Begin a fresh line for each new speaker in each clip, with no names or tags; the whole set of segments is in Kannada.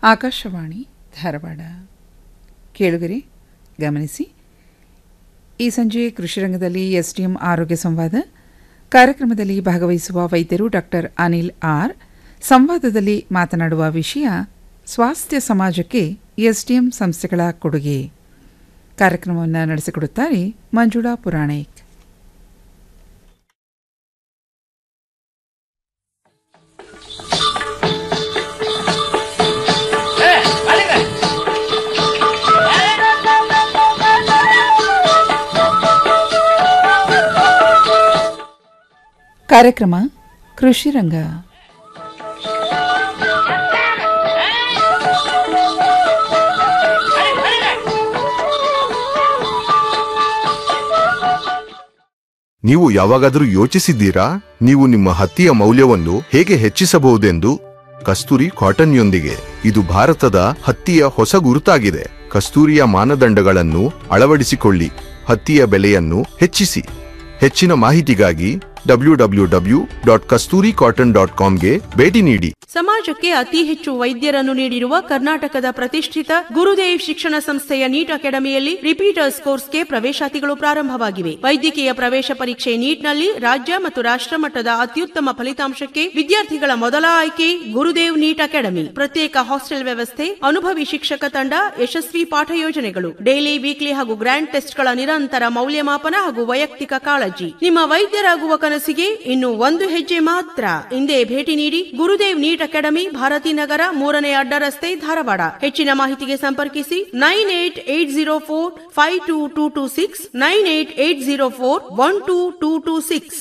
ಆಕಾಶವಾಣಿ ಧಾರವಾಡ ಕೇಳುಗರೆ ಗಮನಿಸಿ ಈ ಸಂಜೆ ಕೃಷಿರಂಗದಲ್ಲಿ ಎಸ್ಡಿಎಂ ಆರೋಗ್ಯ ಸಂವಾದ ಕಾರ್ಯಕ್ರಮದಲ್ಲಿ ಭಾಗವಹಿಸುವ ವೈದ್ಯರು ಡಾಕ್ಟರ್ ಅನಿಲ್ ಆರ್ ಸಂವಾದದಲ್ಲಿ ಮಾತನಾಡುವ ವಿಷಯ ಸ್ವಾಸ್ಥ್ಯ ಸಮಾಜಕ್ಕೆ ಎಸ್ಡಿಎಂ ಸಂಸ್ಥೆಗಳ ಕೊಡುಗೆ ಕಾರ್ಯಕ್ರಮವನ್ನು ನಡೆಸಿಕೊಡುತ್ತಾರೆ ಮಂಜುಳಾ ಪುರಾಣಿಕ್ ಕಾರ್ಯಕ್ರಮ ಕೃಷಿರಂಗ
ನೀವು ಯಾವಾಗಾದರೂ ಯೋಚಿಸಿದ್ದೀರಾ ನೀವು ನಿಮ್ಮ ಹತ್ತಿಯ ಮೌಲ್ಯವನ್ನು ಹೇಗೆ ಹೆಚ್ಚಿಸಬಹುದೆಂದು ಕಸ್ತೂರಿ ಕಾಟನ್ಯೊಂದಿಗೆ ಇದು ಭಾರತದ ಹತ್ತಿಯ ಹೊಸ ಗುರುತಾಗಿದೆ ಕಸ್ತೂರಿಯ ಮಾನದಂಡಗಳನ್ನು ಅಳವಡಿಸಿಕೊಳ್ಳಿ ಹತ್ತಿಯ ಬೆಲೆಯನ್ನು ಹೆಚ್ಚಿಸಿ ಹೆಚ್ಚಿನ ಮಾಹಿತಿಗಾಗಿ W W W dot Kasturi cotton dot ಕಾಮ್ಗೆ ಭೇಟಿ ನೀಡಿ
ಸಮಾಜಕ್ಕೆ ಅತಿ ಹೆಚ್ಚು ವೈದ್ಯರನ್ನು ನೀಡಿರುವ ಕರ್ನಾಟಕದ ಪ್ರತಿಷ್ಠಿತ ಗುರುದೇವ್ ಶಿಕ್ಷಣ ಸಂಸ್ಥೆಯ ನೀಟ್ ಅಕಾಡೆಮಿಯಲ್ಲಿ ರಿಪೀಟರ್ಸ್ ಕೋರ್ಸ್ಗೆ ಪ್ರವೇಶಾತಿಗಳು ಪ್ರಾರಂಭವಾಗಿವೆ ವೈದ್ಯಕೀಯ ಪ್ರವೇಶ ಪರೀಕ್ಷೆ ನೀಟ್ನಲ್ಲಿ ರಾಜ್ಯ ಮತ್ತು ರಾಷ್ಟ್ರ ಮಟ್ಟದ ಅತ್ಯುತ್ತಮ ಫಲಿತಾಂಶಕ್ಕೆ ವಿದ್ಯಾರ್ಥಿಗಳ ಮೊದಲ ಆಯ್ಕೆ ಗುರುದೇವ್ ನೀಟ್ ಅಕಾಡೆಮಿ ಪ್ರತ್ಯೇಕ ಹಾಸ್ಟೆಲ್ ವ್ಯವಸ್ಥೆ ಅನುಭವಿ ಶಿಕ್ಷಕ ತಂಡ ಯಶಸ್ವಿ ಪಾಠ ಯೋಜನೆಗಳು ಡೈಲಿ ವೀಕ್ಲಿ ಹಾಗೂ ಗ್ರ್ಯಾಂಡ್ ಟೆಸ್ಟ್ಗಳ ನಿರಂತರ ಮೌಲ್ಯಮಾಪನ ಹಾಗೂ ವೈಯಕ್ತಿಕ ಕಾಳಜಿ ನಿಮ್ಮ ವೈದ್ಯರಾಗುವ ಕನಸಿಗೆ ಇನ್ನು ಒಂದು ಹೆಜ್ಜೆ ಮಾತ್ರ ಹಿಂದೆ ಭೇಟಿ ನೀಡಿ ಗುರುದೇವ್ ನೀಟ್ ಅಕಾಡೆಮಿ ಭಾರತಿ ನಗರ ಮೂರನೇ ಅಡ್ಡ ರಸ್ತೆ ಧಾರವಾಡ ಹೆಚ್ಚಿನ ಮಾಹಿತಿಗೆ ಸಂಪರ್ಕಿಸಿ nine eight eight zero four five two two two six nine eight eight zero four one two two two six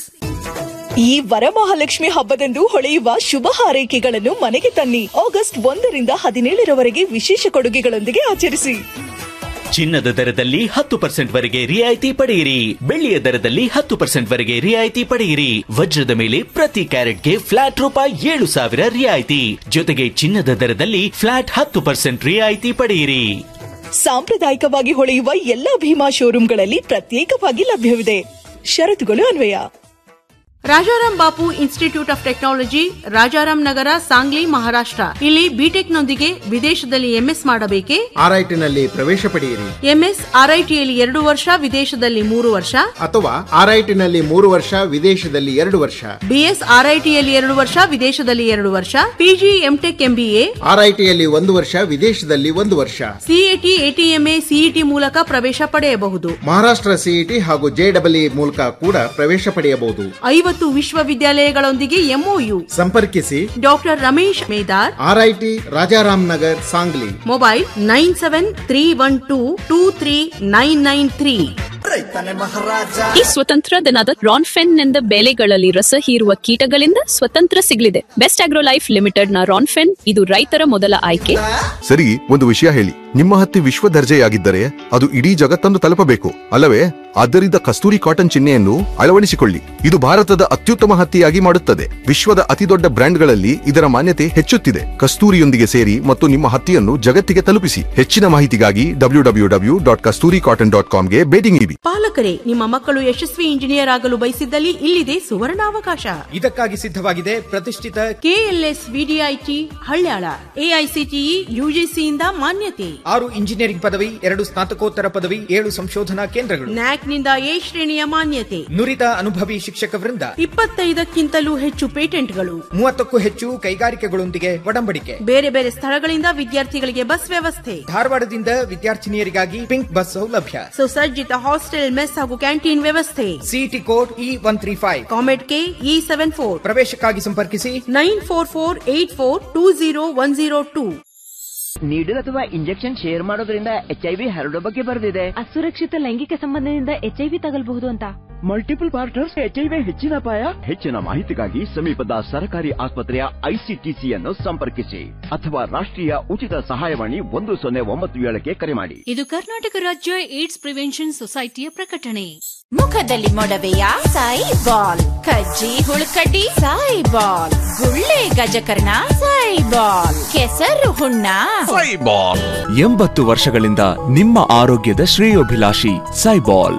ಈ ವರಮಹಾಲಕ್ಷ್ಮಿ ಹಬ್ಬದಂದು ಹೊಳೆಯುವ ಶುಭ ಹಾರೈಕೆಗಳನ್ನು ಮನೆಗೆ ತನ್ನಿ ಆಗಸ್ಟ್ ಒಂದರಿಂದ ಹದಿನೇಳರವರೆಗೆ ವಿಶೇಷ ಕೊಡುಗೆಗಳೊಂದಿಗೆ ಆಚರಿಸಿ
ಚಿನ್ನದ ದರದಲ್ಲಿ ಹತ್ತು ಪರ್ಸೆಂಟ್ ವರೆಗೆ ರಿಯಾಯಿತಿ ಪಡೆಯಿರಿ ಬೆಳ್ಳಿಯ ದರದಲ್ಲಿ ಹತ್ತು ಪರ್ಸೆಂಟ್ ವರೆಗೆ ರಿಯಾಯಿತಿ ಪಡೆಯಿರಿ ವಜ್ರದ ಮೇಲೆ ಪ್ರತಿ ಕ್ಯಾರೆಟ್ಗೆ ಫ್ಲಾಟ್ ರೂಪಾಯಿ ಏಳು ಸಾವಿರ ರಿಯಾಯಿತಿ ಜೊತೆಗೆ ಚಿನ್ನದ ದರದಲ್ಲಿ ಫ್ಲಾಟ್ ಹತ್ತು ಪರ್ಸೆಂಟ್ ರಿಯಾಯಿತಿ ಪಡೆಯಿರಿ
ಸಾಂಪ್ರದಾಯಿಕವಾಗಿ ಹೊಳೆಯುವ ಎಲ್ಲಾ ಭೀಮಾ ಶೋರೂಮ್ಗಳಲ್ಲಿ ಪ್ರತ್ಯೇಕವಾಗಿ ಲಭ್ಯವಿದೆ ಷರತ್ತುಗಳು ಅನ್ವಯ
Rajaram Bapu institute of technology Rajaram Nagar Sangli Maharashtra ಇಲ್ಲಿ ಬಿಟೆಕ್ ನೊಂದಿಗೆ ವಿದೇಶದಲ್ಲಿ ಎಂಎಸ್ ಮಾಡಬೇಕೆ
ಆರ್ಐಟಿನಲ್ಲಿ ಪ್ರವೇಶ ಪಡೆಯಿರಿ
ಎಂಎಸ್ ಆರ್ಐಟಿಯಲ್ಲಿ ಎರಡು ವರ್ಷ ವಿದೇಶದಲ್ಲಿ ಮೂರು ವರ್ಷ
ಅಥವಾ ಆರ್ಐಟಿನಲ್ಲಿ ಮೂರು ವರ್ಷ ವಿದೇಶದಲ್ಲಿ ಎರಡು ವರ್ಷ
ಬಿಎಸ್ ಆರ್ಐಟಿಯಲ್ಲಿ ಎರಡು ವರ್ಷ ವಿದೇಶದಲ್ಲಿ ಎರಡು ವರ್ಷ ಪಿಜಿ ಎಂಟೆಕ್ ಎಂಬಿಎ
ಆರ್ಐಟಿಯಲ್ಲಿ ಒಂದು ವರ್ಷ ವಿದೇಶದಲ್ಲಿ ಒಂದು ವರ್ಷ
ಸಿಎಟಿ ಎಟಿಎಂಎ ಸಿಇಟಿ ಮೂಲಕ ಪ್ರವೇಶ ಪಡೆಯಬಹುದು
ಮಹಾರಾಷ್ಟ್ರ ಸಿಇಟಿ ಹಾಗೂ ಜೆಡಬ್ಲ್ಇ ಮೂಲಕ ಕೂಡ ಪ್ರವೇಶ ಪಡೆಯಬಹುದು
ಐವತ್ತು ವಿಶ್ವವಿದ್ಯಾಲಯಗಳೊಂದಿಗೆ ಎಂಒಯು
ಸಂಪರ್ಕಿಸಿ
doctor Ramesh Medar
RIT Rajaram Nagar Sangli
mobile nine seven three one two two three nine nine three
ಈ ಸ್ವತಂತ್ರ ದಿನದ ರಾನ್ಫೆನ್ ನಿಂದ ಬೆಳೆಗಳಲ್ಲಿ ರಸ ಹೀರುವ ಕೀಟಗಳಿಂದ ಸ್ವತಂತ್ರ ಸಿಗಲಿದೆ ಬೆಸ್ಟ್ ಆಗ್ರೋ ಲೈಫ್ ಲಿಮಿಟೆಡ್ ನ ರಾನ್ಫೆನ್ ಇದು ರೈತರ ಮೊದಲ ಆಯ್ಕೆ
ಸರಿ ಒಂದು ವಿಷಯ ಹೇಳಿ ನಿಮ್ಮ ಹತ್ತಿ ವಿಶ್ವ ದರ್ಜೆಯಾಗಿದ್ದರೆ ಅದು ಇಡೀ ಜಗತ್ತನ್ನು ತಲುಪಬೇಕು ಅಲ್ಲವೇ ಆದ್ದರಿಂದ ಕಸ್ತೂರಿ ಕಾಟನ್ ಚಿಹ್ನೆಯನ್ನು ಅಳವಡಿಸಿಕೊಳ್ಳಿ ಇದು ಭಾರತದ ಅತ್ಯುತ್ತಮ ಹತ್ತಿಯಾಗಿ ಮಾಡುತ್ತದೆ ವಿಶ್ವದ ಅತಿದೊಡ್ಡ ಬ್ರ್ಯಾಂಡ್ಗಳಲ್ಲಿ ಇದರ ಮಾನ್ಯತೆ ಹೆಚ್ಚುತ್ತಿದೆ ಕಸ್ತೂರಿಯೊಂದಿಗೆ ಸೇರಿ ಮತ್ತು ನಿಮ್ಮ ಹತ್ತಿಯನ್ನು ಜಗತ್ತಿಗೆ ತಲುಪಿಸಿ ಹೆಚ್ಚಿನ ಮಾಹಿತಿಗಾಗಿ W W W dot Kasturi cotton dot ಕಾಮ್ಗೆ ಭೇಟಿ ನೀಡಿ
ಪಾಲಕರೇ ನಿಮ್ಮ ಮಕ್ಕಳು ಯಶಸ್ವಿ ಇಂಜಿನಿಯರ್ ಆಗಲು ಬಯಸಿದ್ದಲ್ಲಿ ಇಲ್ಲಿದೆ ಸುವರ್ಣಾವಕಾಶ
ಇದಕ್ಕಾಗಿ ಸಿದ್ಧವಾಗಿದೆ ಪ್ರತಿಷ್ಠಿತ
ಕೆಎಲ್ಎಸ್ ವಿಡಿಐಟಿ ಹಳ್ಯಾಳ ಎಐಸಿಟಿಇ ಯುಜಿಸಿಯಿಂದ ಮಾನ್ಯತೆ
ಆರು ಇಂಜಿನಿಯರಿಂಗ್ ಪದವಿ ಎರಡು ಸ್ನಾತಕೋತ್ತರ ಪದವಿ ಏಳು ಸಂಶೋಧನಾ ಕೇಂದ್ರಗಳು
ನ್ಯಾಕ್ನಿಂದ ಎ ಶ್ರೇಣಿಯ ಮಾನ್ಯತೆ
ನುರಿತ ಅನುಭವಿ ಶಿಕ್ಷಕ ವೃಂದ
ಇಪ್ಪತ್ತೈದಕ್ಕಿಂತಲೂ ಹೆಚ್ಚು ಪೇಟೆಂಟ್ಗಳು
ಮೂವತ್ತಕ್ಕೂ ಹೆಚ್ಚು ಕೈಗಾರಿಕೆಗಳೊಂದಿಗೆ ಒಡಂಬಡಿಕೆ
ಬೇರೆ ಬೇರೆ ಸ್ಥಳಗಳಿಂದ ವಿದ್ಯಾರ್ಥಿಗಳಿಗೆ ಬಸ್ ವ್ಯವಸ್ಥೆ
ಧಾರವಾಡದಿಂದ ವಿದ್ಯಾರ್ಥಿನಿಯರಿಗಾಗಿ ಪಿಂಕ್ ಬಸ್ ಸೌಲಭ್ಯ
ಸುಸಜ್ಜಿತ ಹಾಸ್ಟೆಲ್ ಮೆಸ್ ಹಾಗೂ ಕ್ಯಾಂಟೀನ್ ವ್ಯವಸ್ಥೆ
city code E one three five
COMEDK E seven four
ಪ್ರವೇಶಕ್ಕಾಗಿ ಸಂಪರ್ಕಿಸಿ
nine four four eight four two zero one zero two
needle ಅಥವಾ ಇಂಜೆಕ್ಷನ್ ಶೇರ್ ಮಾಡೋದ್ರಿಂದ ಎಚ್ ಐ ವಿ ಹರಡೋ ಬಗ್ಗೆ ಬರೆದಿದೆ
ಅಸುರಕ್ಷಿತ ಲೈಂಗಿಕ ಸಂಬಂಧದಿಂದ ಎಚ್ಐವಿ ತಗಲ್ಬಹುದು ಅಂತ
multiple partners H I V ಹೆಚ್ಚಿನ ಅಪಾಯ
ಹೆಚ್ಚಿನ ಮಾಹಿತಿಗಾಗಿ ಸಮೀಪದ ಸರ್ಕಾರಿ ಆಸ್ಪತ್ರೆಯ ಐಸಿಟಿಸಿಯನ್ನು ಸಂಪರ್ಕಿಸಿ ಅಥವಾ ರಾಷ್ಟ್ರೀಯ ಉಚಿತ ಸಹಾಯವಾಣಿ ಒಂದು ಸೊನ್ನೆ ಒಂಬತ್ತು ಏಳಕ್ಕೆ ಕರೆ ಮಾಡಿ
ಇದು ಕರ್ನಾಟಕ ರಾಜ್ಯ ಏಡ್ಸ್ ಪ್ರಿವೆನ್ಷನ್ ಸೊಸೈಟಿಯ ಪ್ರಕಟಣೆ
ಮುಖದಲ್ಲಿ ಮೊಡವೆಯ ಸಾಯಿ ಬಾಲ್ ಕಜ್ಜಿ ಹುಳುಕಡ್ಡಿ ಸಾಯಿ ಬಾಲ್ ಗುಳ್ಳೆ ಗಜಕರ್ಣ ಸಾಯಿ ಬಾಲ್ ಕೆಸರು ಹುಣ್ಣ
ಎಂಬತ್ತು ವರ್ಷಗಳಿಂದ ನಿಮ್ಮ ಆರೋಗ್ಯದ ಶ್ರೇಯೋಭಿಲಾಷಿ ಸೈಬಾಲ್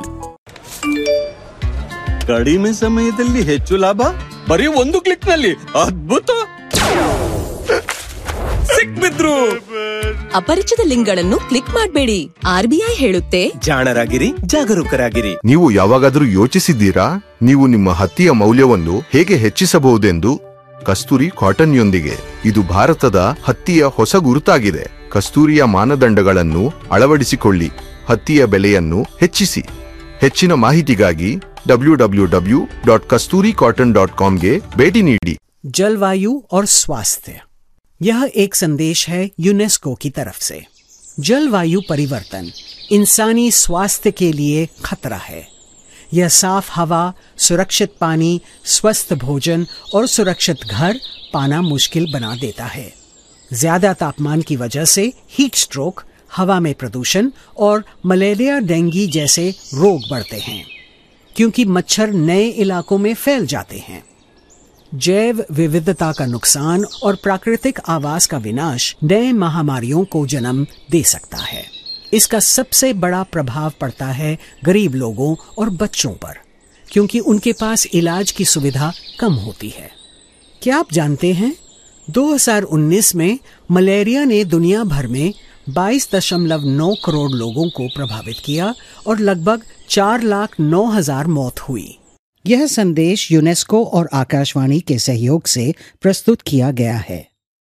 ಕಡಿಮೆ ಸಮಯದಲ್ಲಿ ಹೆಚ್ಚು ಲಾಭ ಬರೀ ಒಂದು ಕ್ಲಿಕ್ ನಲ್ಲಿ ಅದ್ಭುತ ಸಿಕ್ಬಿದ್ರು
ಅಪರಿಚಿತ ಲಿಂಕ್ಗಳನ್ನು ಕ್ಲಿಕ್ ಮಾಡಬೇಡಿ ಆರ್ಬಿಐ ಹೇಳುತ್ತೆ
ಜಾಣರಾಗಿರಿ ಜಾಗರೂಕರಾಗಿರಿ
ನೀವು ಯಾವಾಗಾದ್ರೂ ಯೋಚಿಸಿದ್ದೀರಾ ನೀವು ನಿಮ್ಮ ಹತ್ತಿಯ ಮೌಲ್ಯವನ್ನು ಹೇಗೆ ಹೆಚ್ಚಿಸಬಹುದೆಂದು ಕಸ್ತೂರಿ ಕಾಟನ್ಯೊಂದಿಗೆ ಇದು ಭಾರತದ ಹತ್ತಿಯ ಹೊಸ ಗುರುತಾಗಿದೆ ಕಸ್ತೂರಿಯ ಮಾನದಂಡಗಳನ್ನು ಅಳವಡಿಸಿಕೊಳ್ಳಿ ಹತ್ತಿಯ ಬೆಲೆಯನ್ನು ಹೆಚ್ಚಿಸಿ ಹೆಚ್ಚಿನ ಮಾಹಿತಿಗಾಗಿ W W W dot Kasturi cotton dot ಕಾಮ್ಗೆ ಭೇಟಿ ನೀಡಿ
जलवायु और स्वास्थ्य यह एक संदेश है यूनेस्को की तरफ से जलवायु परिवर्तन इंसानी स्वास्थ्य के लिए खतरा है यह साफ हवा सुरक्षित पानी स्वस्थ भोजन और सुरक्षित घर पाना मुश्किल बना देता है ज्यादा तापमान की वजह से हीट स्ट्रोक हवा में प्रदूषण और मलेरिया डेंगू जैसे रोग बढ़ते हैं क्योंकि मच्छर नए इलाकों में फैल जाते हैं जैव विविधता का नुकसान और प्राकृतिक आवास का विनाश नए महामारियों को जन्म दे सकता है इसका सबसे बड़ा प्रभाव पड़ता है गरीब लोगों और बच्चों पर क्योंकि उनके पास इलाज की सुविधा कम होती है क्या आप जानते हैं 2019 में मलेरिया ने दुनिया भर में 22.9 करोड़ लोगों को प्रभावित किया और लगभग 4 लाख 9 हजार मौत हुई यह संदेश यूनेस्को और आकाशवाणी के सहयोग से प्रस्तुत किया गया है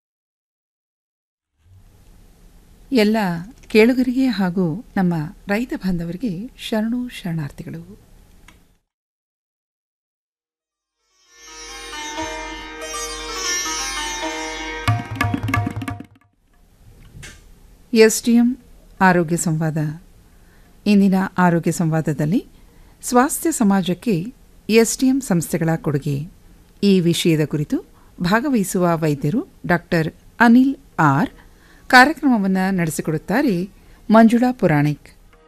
ಎಲ್ಲ ಕೇಳುಗರಿಗೆ ಹಾಗೂ ನಮ್ಮ ರೈತ ಬಾಂಧವರಿಗೆ ಶರಣು ಶರಣಾರ್ಥಿಗಳು ಎಸ್ಡಿಎಂ ಆರೋಗ್ಯ ಸಂವಾದ ಇಂದಿನ ಆರೋಗ್ಯ ಸಂವಾದದಲ್ಲಿ ಸ್ವಾಸ್ಥ್ಯ ಸಮಾಜಕ್ಕೆ ಎಸ್ಡಿಎಂ ಸಂಸ್ಥೆಗಳ ಕೊಡುಗೆ ಈ ವಿಷಯದ ಕುರಿತು ಭಾಗವಹಿಸುವ ವೈದ್ಯರು ಡಾಕ್ಟರ್ ಅನಿಲ್ ಆರ್ ಕಾರ್ಯಕ್ರಮವನ್ನು ನಡೆಸಿಕೊಡುತ್ತಾರೆ ಮಂಜುಳಾ ಪುರಾಣಿಕ್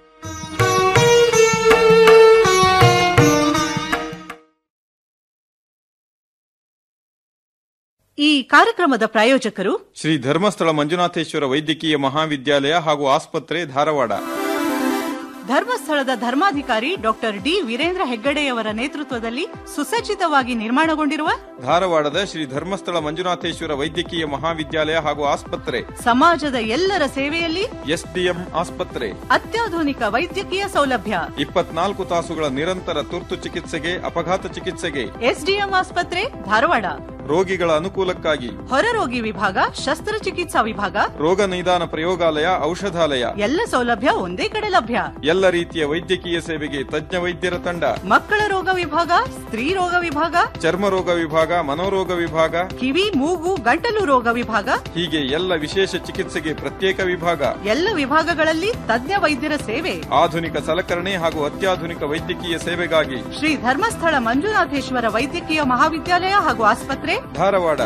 ಈ ಕಾರ್ಯಕ್ರಮದ ಪ್ರಾಯೋಜಕರು
ಶ್ರೀ ಧರ್ಮಸ್ಥಳ ಮಂಜುನಾಥೇಶ್ವರ ವೈದ್ಯಕೀಯ ಮಹಾವಿದ್ಯಾಲಯ ಹಾಗೂ ಆಸ್ಪತ್ರೆ ಧಾರವಾಡ
ಧರ್ಮಸ್ಥಳದ ಧರ್ಮಾಧಿಕಾರಿ ಡಾಕ್ಟರ್ ಡಿ ವೀರೇಂದ್ರ ಹೆಗ್ಗಡೆಯವರ ನೇತೃತ್ವದಲ್ಲಿ ಸುಸಜ್ಜಿತವಾಗಿ ನಿರ್ಮಾಣಗೊಂಡಿರುವ
ಧಾರವಾಡದ ಶ್ರೀ ಧರ್ಮಸ್ಥಳ ಮಂಜುನಾಥೇಶ್ವರ ವೈದ್ಯಕೀಯ ಮಹಾವಿದ್ಯಾಲಯ ಹಾಗೂ ಆಸ್ಪತ್ರೆ
ಸಮಾಜದ ಎಲ್ಲರ ಸೇವೆಯಲ್ಲಿ
ಎಸ್ಡಿಎಂ ಆಸ್ಪತ್ರೆ
ಅತ್ಯಾಧುನಿಕ ವೈದ್ಯಕೀಯ ಸೌಲಭ್ಯ
ಇಪ್ಪತ್ನಾಲ್ಕು ತಾಸುಗಳ ನಿರಂತರ ತುರ್ತು ಚಿಕಿತ್ಸೆಗೆ ಅಪಘಾತ ಚಿಕಿತ್ಸೆಗೆ
ಎಸ್ಡಿಎಂ ಆಸ್ಪತ್ರೆ ಧಾರವಾಡ
ರೋಗಿಗಳ ಅನುಕೂಲಕ್ಕಾಗಿ
ಹೊರರೋಗಿ ವಿಭಾಗ ಶಸ್ತ್ರಚಿಕಿತ್ಸಾ ವಿಭಾಗ
ರೋಗ ನಿದಾನ ಪ್ರಯೋಗಾಲಯ ಔಷಧಾಲಯ
ಎಲ್ಲ ಸೌಲಭ್ಯ ಒಂದೇ ಕಡೆ ಲಭ್ಯ
ಎಲ್ಲ ರೀತಿಯ ವೈದ್ಯಕೀಯ ಸೇವೆಗೆ ತಜ್ಞ ವೈದ್ಯರ ತಂಡ
ಮಕ್ಕಳ ರೋಗ ವಿಭಾಗ ಸ್ತ್ರೀ ರೋಗ ವಿಭಾಗ
ಚರ್ಮ ರೋಗ ವಿಭಾಗ ಮನೋರೋಗ ವಿಭಾಗ
ಕಿವಿ ಮೂಗು ಗಂಟಲು ರೋಗ ವಿಭಾಗ
ಹೀಗೆ ಎಲ್ಲ ವಿಶೇಷ ಚಿಕಿತ್ಸೆಗೆ ಪ್ರತ್ಯೇಕ ವಿಭಾಗ
ಎಲ್ಲ ವಿಭಾಗಗಳಲ್ಲಿ ತಜ್ಞ ವೈದ್ಯರ ಸೇವೆ
ಆಧುನಿಕ ಸಲಕರಣೆ ಹಾಗೂ ಅತ್ಯಾಧುನಿಕ ವೈದ್ಯಕೀಯ ಸೇವೆಗಾಗಿ
ಶ್ರೀ ಧರ್ಮಸ್ಥಳ ಮಂಜುನಾಥೇಶ್ವರ ವೈದ್ಯಕೀಯ ಮಹಾವಿದ್ಯಾಲಯ ಹಾಗೂ ಆಸ್ಪತ್ರೆ
ಧಾರವಾಡ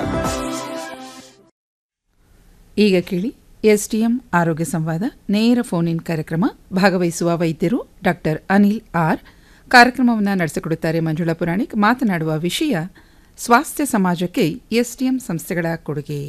ಈಗ ಕೇಳಿ ಎಸ್ಡಿಎಂ ಆರೋಗ್ಯ ಸಂವಾದ ನೇರ ಫೋನ್ ಇನ್ ಕಾರ್ಯಕ್ರಮ ಭಾಗವಹಿಸುವ ವೈದ್ಯರು ಡಾಕ್ಟರ್ ಅನಿಲ್ ಆರ್ ಕಾರ್ಯಕ್ರಮವನ್ನು ನಡೆಸಿಕೊಡುತ್ತಾರೆ ಮಂಜುಳಾ ಪುರಾಣಿಕ್ ಮಾತನಾಡುವ ವಿಷಯ ಸ್ವಾಸ್ಥ್ಯ ಸಮಾಜಕ್ಕೆ ಎಸ್ಡಿಎಂ ಸಂಸ್ಥೆಗಳ ಕೊಡುಗೆ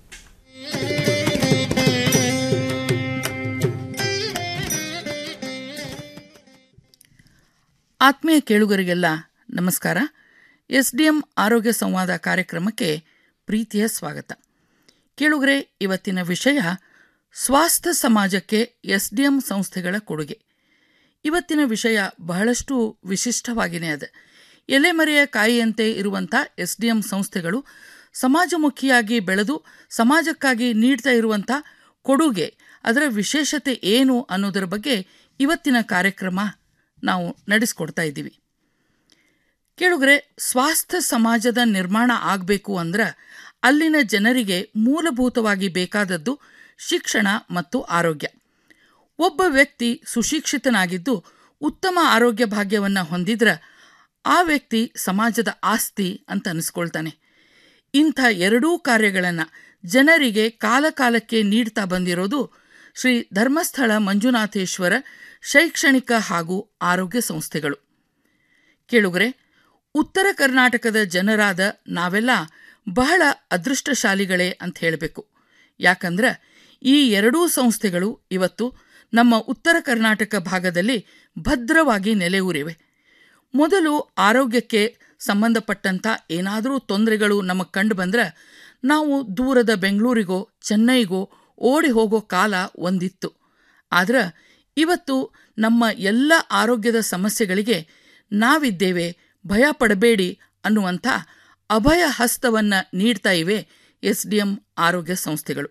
ಆತ್ಮೀಯ ಕೇಳುಗರಿಗೆಲ್ಲ ನಮಸ್ಕಾರ ಎಸ್ ಡಿ ಎಂ ಆರೋಗ್ಯ ಸಂವಾದ ಕಾರ್ಯಕ್ರಮಕ್ಕೆ ಪ್ರೀತಿಯ ಸ್ವಾಗತ ಕೇಳುಗರೆ ಇವತ್ತಿನ ವಿಷಯ ಸ್ವಾಸ್ಥ್ಯ ಸಮಾಜಕ್ಕೆ ಎಸ್ ಡಿ ಎಂ ಸಂಸ್ಥೆಗಳ ಕೊಡುಗೆ ಇವತ್ತಿನ ವಿಷಯ ಬಹಳಷ್ಟು ವಿಶಿಷ್ಟವಾಗಿಯೇ ಅದ ಎಲೆಮರೆಯ ಕಾಯಿಯಂತೆ ಇರುವಂಥ ಎಸ್ ಡಿ ಎಂ ಸಂಸ್ಥೆಗಳು ಸಮಾಜಮುಖಿಯಾಗಿ ಬೆಳೆದು ಸಮಾಜಕ್ಕಾಗಿ ನೀಡ್ತಾ ಇರುವಂಥ ಕೊಡುಗೆ ಅದರ ವಿಶೇಷತೆ ಏನು ಅನ್ನೋದರ ಬಗ್ಗೆ ಇವತ್ತಿನ ಕಾರ್ಯಕ್ರಮ ನಾವು ನಡೆಸ್ಕೊಡ್ತಾ ಇದ್ದೀವಿ ಕೇಳುಗರೆ ಸ್ವಾಸ್ಥ್ಯ ಸಮಾಜದ ನಿರ್ಮಾಣ ಆಗಬೇಕು ಅಂದ್ರೆ ಅಲ್ಲಿನ ಜನರಿಗೆ ಮೂಲಭೂತವಾಗಿ ಬೇಕಾದದ್ದು ಶಿಕ್ಷಣ ಮತ್ತು ಆರೋಗ್ಯ ಒಬ್ಬ ವ್ಯಕ್ತಿ ಸುಶಿಕ್ಷಿತನಾಗಿದ್ದು ಉತ್ತಮ ಆರೋಗ್ಯ ಭಾಗ್ಯವನ್ನು ಹೊಂದಿದ್ರೆ ಆ ವ್ಯಕ್ತಿ ಸಮಾಜದ ಆಸ್ತಿ ಅಂತ ಅನಿಸ್ಕೊಳ್ತಾನೆ ಇಂಥ ಎರಡೂ ಕಾರ್ಯಗಳನ್ನು ಜನರಿಗೆ ಕಾಲಕಾಲಕ್ಕೆ ನೀಡ್ತಾ ಬಂದಿರೋದು ಶ್ರೀ ಧರ್ಮಸ್ಥಳ ಮಂಜುನಾಥೇಶ್ವರ ಶೈಕ್ಷಣಿಕ ಹಾಗೂ ಆರೋಗ್ಯ ಸಂಸ್ಥೆಗಳು ಕೇಳುಗರೆ ಉತ್ತರ ಕರ್ನಾಟಕದ ಜನರಾದ ನಾವೆಲ್ಲ ಬಹಳ ಅದೃಷ್ಟಶಾಲಿಗಳೇ ಅಂತ ಹೇಳಬೇಕು ಯಾಕಂದ್ರೆ ಈ ಎರಡೂ ಸಂಸ್ಥೆಗಳು ಇವತ್ತು ನಮ್ಮ ಉತ್ತರ ಕರ್ನಾಟಕ ಭಾಗದಲ್ಲಿ ಭದ್ರವಾಗಿ ನೆಲೆಯೂರಿವೆ ಮೊದಲು ಆರೋಗ್ಯಕ್ಕೆ ಸಂಬಂಧಪಟ್ಟಂಥ ಏನಾದರೂ ತೊಂದರೆಗಳು ನಮಗೆ ಕಂಡು ಬಂದ್ರೆ ನಾವು ದೂರದ ಬೆಂಗಳೂರಿಗೋ ಚೆನ್ನೈಗೋ ಓಡಿ ಹೋಗೋ ಕಾಲ ಒಂದಿತ್ತು ಆದ್ರೆ ಇವತ್ತು ನಮ್ಮ ಎಲ್ಲ ಆರೋಗ್ಯದ ಸಮಸ್ಯೆಗಳಿಗೆ ನಾವಿದ್ದೇವೆ ಭಯ ಪಡಬೇಡಿ ಅನ್ನುವಂಥ ಅಭಯ ಹಸ್ತವನ್ನು ನೀಡ್ತಾ ಇವೆ ಎಸ್ ಡಿ ಎಂ ಆರೋಗ್ಯ ಸಂಸ್ಥೆಗಳು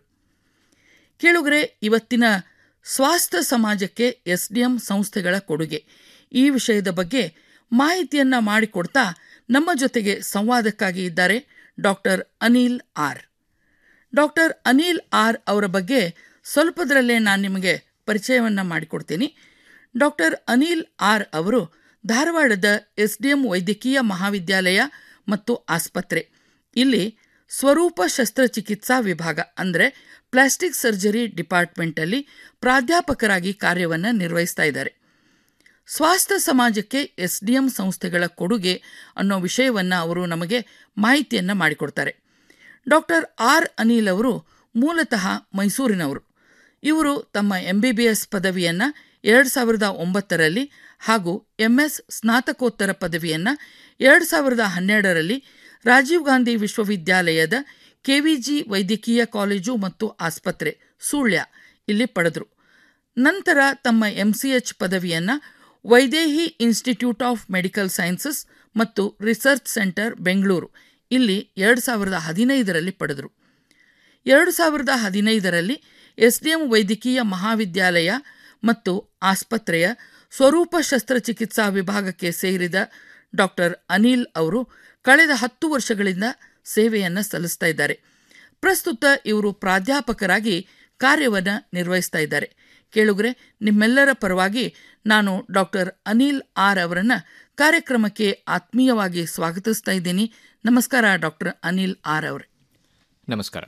ಕೇಳುಗರೆ ಇವತ್ತಿನ ಸ್ವಾಸ್ಥ್ಯ ಸಮಾಜಕ್ಕೆ ಎಸ್ ಡಿ ಎಂ ಸಂಸ್ಥೆಗಳ ಕೊಡುಗೆ ಈ ವಿಷಯದ ಬಗ್ಗೆ ಮಾಹಿತಿಯನ್ನ ಮಾಡಿಕೊಡ್ತಾ ನಮ್ಮ ಜೊತೆಗೆ ಸಂವಾದಕ್ಕಾಗಿ ಇದ್ದಾರೆ doctor Anil R doctor Anil R ಅವರ ಬಗ್ಗೆ ಸ್ವಲ್ಪದರಲ್ಲೇ ನಾನು ನಿಮಗೆ ಪರಿಚಯವನ್ನು ಮಾಡಿಕೊಡ್ತೀನಿ ಡಾಕ್ಟರ್ ಅನಿಲ್ ಆರ್ ಅವರು ಧಾರವಾಡದ ಎಸ್ ಡಿ ಎಂ ವೈದ್ಯಕೀಯ ಮಹಾವಿದ್ಯಾಲಯ ಮತ್ತು ಆಸ್ಪತ್ರೆ ಇಲ್ಲಿ ಸ್ವರೂಪ ಶಸ್ತ್ರಚಿಕಿತ್ಸಾ ವಿಭಾಗ ಅಂದರೆ ಪ್ಲಾಸ್ಟಿಕ್ ಸರ್ಜರಿ ಡಿಪಾರ್ಟ್ಮೆಂಟಲ್ಲಿ ಪ್ರಾಧ್ಯಾಪಕರಾಗಿ ಕಾರ್ಯವನ್ನು ನಿರ್ವಹಿಸ್ತಾ ಇದ್ದಾರೆ ಸ್ವಾಸ್ಥ್ಯ ಸಮಾಜಕ್ಕೆ ಎಸ್ ಡಿ ಎಂ ಸಂಸ್ಥೆಗಳ ಕೊಡುಗೆ ಅನ್ನೋ ವಿಷಯವನ್ನು ಅವರು ನಮಗೆ ಮಾಹಿತಿಯನ್ನು ಮಾಡಿಕೊಡ್ತಾರೆ ಡಾಕ್ಟರ್ ಆರ್ ಅನಿಲ್ ಅವರು ಮೂಲತಃ ಮೈಸೂರಿನವರು ಇವರು ತಮ್ಮ ಎಂ ಬಿ ಬಿ ಎಸ್ ಪದವಿಯನ್ನು ಎರಡು ಸಾವಿರದ ಒಂಬತ್ತರಲ್ಲಿ ಹಾಗೂ ಎಂ ಎಸ್ ಸ್ನಾತಕೋತ್ತರ ಪದವಿಯನ್ನು ಎರಡು ಸಾವಿರದ ಹನ್ನೆರಡರಲ್ಲಿ ರಾಜೀವ್ ಗಾಂಧಿ ವಿಶ್ವವಿದ್ಯಾಲಯದ ಕೆವಿಜಿ ವೈದ್ಯಕೀಯ ಕಾಲೇಜು ಮತ್ತು ಆಸ್ಪತ್ರೆ ಸುಳ್ಯ ಇಲ್ಲಿ ಪಡೆದರು ನಂತರ ತಮ್ಮ ಎಂ ಸಿ ಎಚ್ ಪದವಿಯನ್ನು Vaidehi institute of medical sciences ಮತ್ತು ರಿಸರ್ಚ್ ಸೆಂಟರ್ ಬೆಂಗಳೂರು ಇಲ್ಲಿ ಎರಡು ಸಾವಿರದ ಹದಿನೈದರಲ್ಲಿ ಪಡೆದರು ಎರಡು ಸಾವಿರದ ಹದಿನೈದರಲ್ಲಿ ಎಸ್ ಡಿ ಎಂ ವೈದ್ಯಕೀಯ ಮಹಾವಿದ್ಯಾಲಯ ಮತ್ತು ಆಸ್ಪತ್ರೆಯ ಸ್ವರೂಪ ಶಸ್ತ್ರಚಿಕಿತ್ಸಾ ವಿಭಾಗಕ್ಕೆ ಸೇರಿದ ಡಾಕ್ಟರ್ ಅನಿಲ್ ಅವರು ಕಳೆದ ಹತ್ತು ವರ್ಷಗಳಿಂದ ಸೇವೆಯನ್ನು ಸಲ್ಲಿಸ್ತಾ ಇದ್ದಾರೆ ಪ್ರಸ್ತುತ ಇವರು ಪ್ರಾಧ್ಯಾಪಕರಾಗಿ ಕಾರ್ಯವನ್ನು ನಿರ್ವಹಿಸ್ತಾ ಇದ್ದಾರೆ ಕೇಳುಗರೆ ನಿಮ್ಮೆಲ್ಲರ ಪರವಾಗಿ ನಾನು ಡಾಕ್ಟರ್ ಅನಿಲ್ ಆರ್ ಅವರನ್ನು ಕಾರ್ಯಕ್ರಮಕ್ಕೆ ಆತ್ಮೀಯವಾಗಿ ಸ್ವಾಗತಿಸ್ತಾ ಇದ್ದೀನಿ ನಮಸ್ಕಾರ ಡಾಕ್ಟರ್ ಅನಿಲ್ ಆರ್ ಅವರೇ
ನಮಸ್ಕಾರ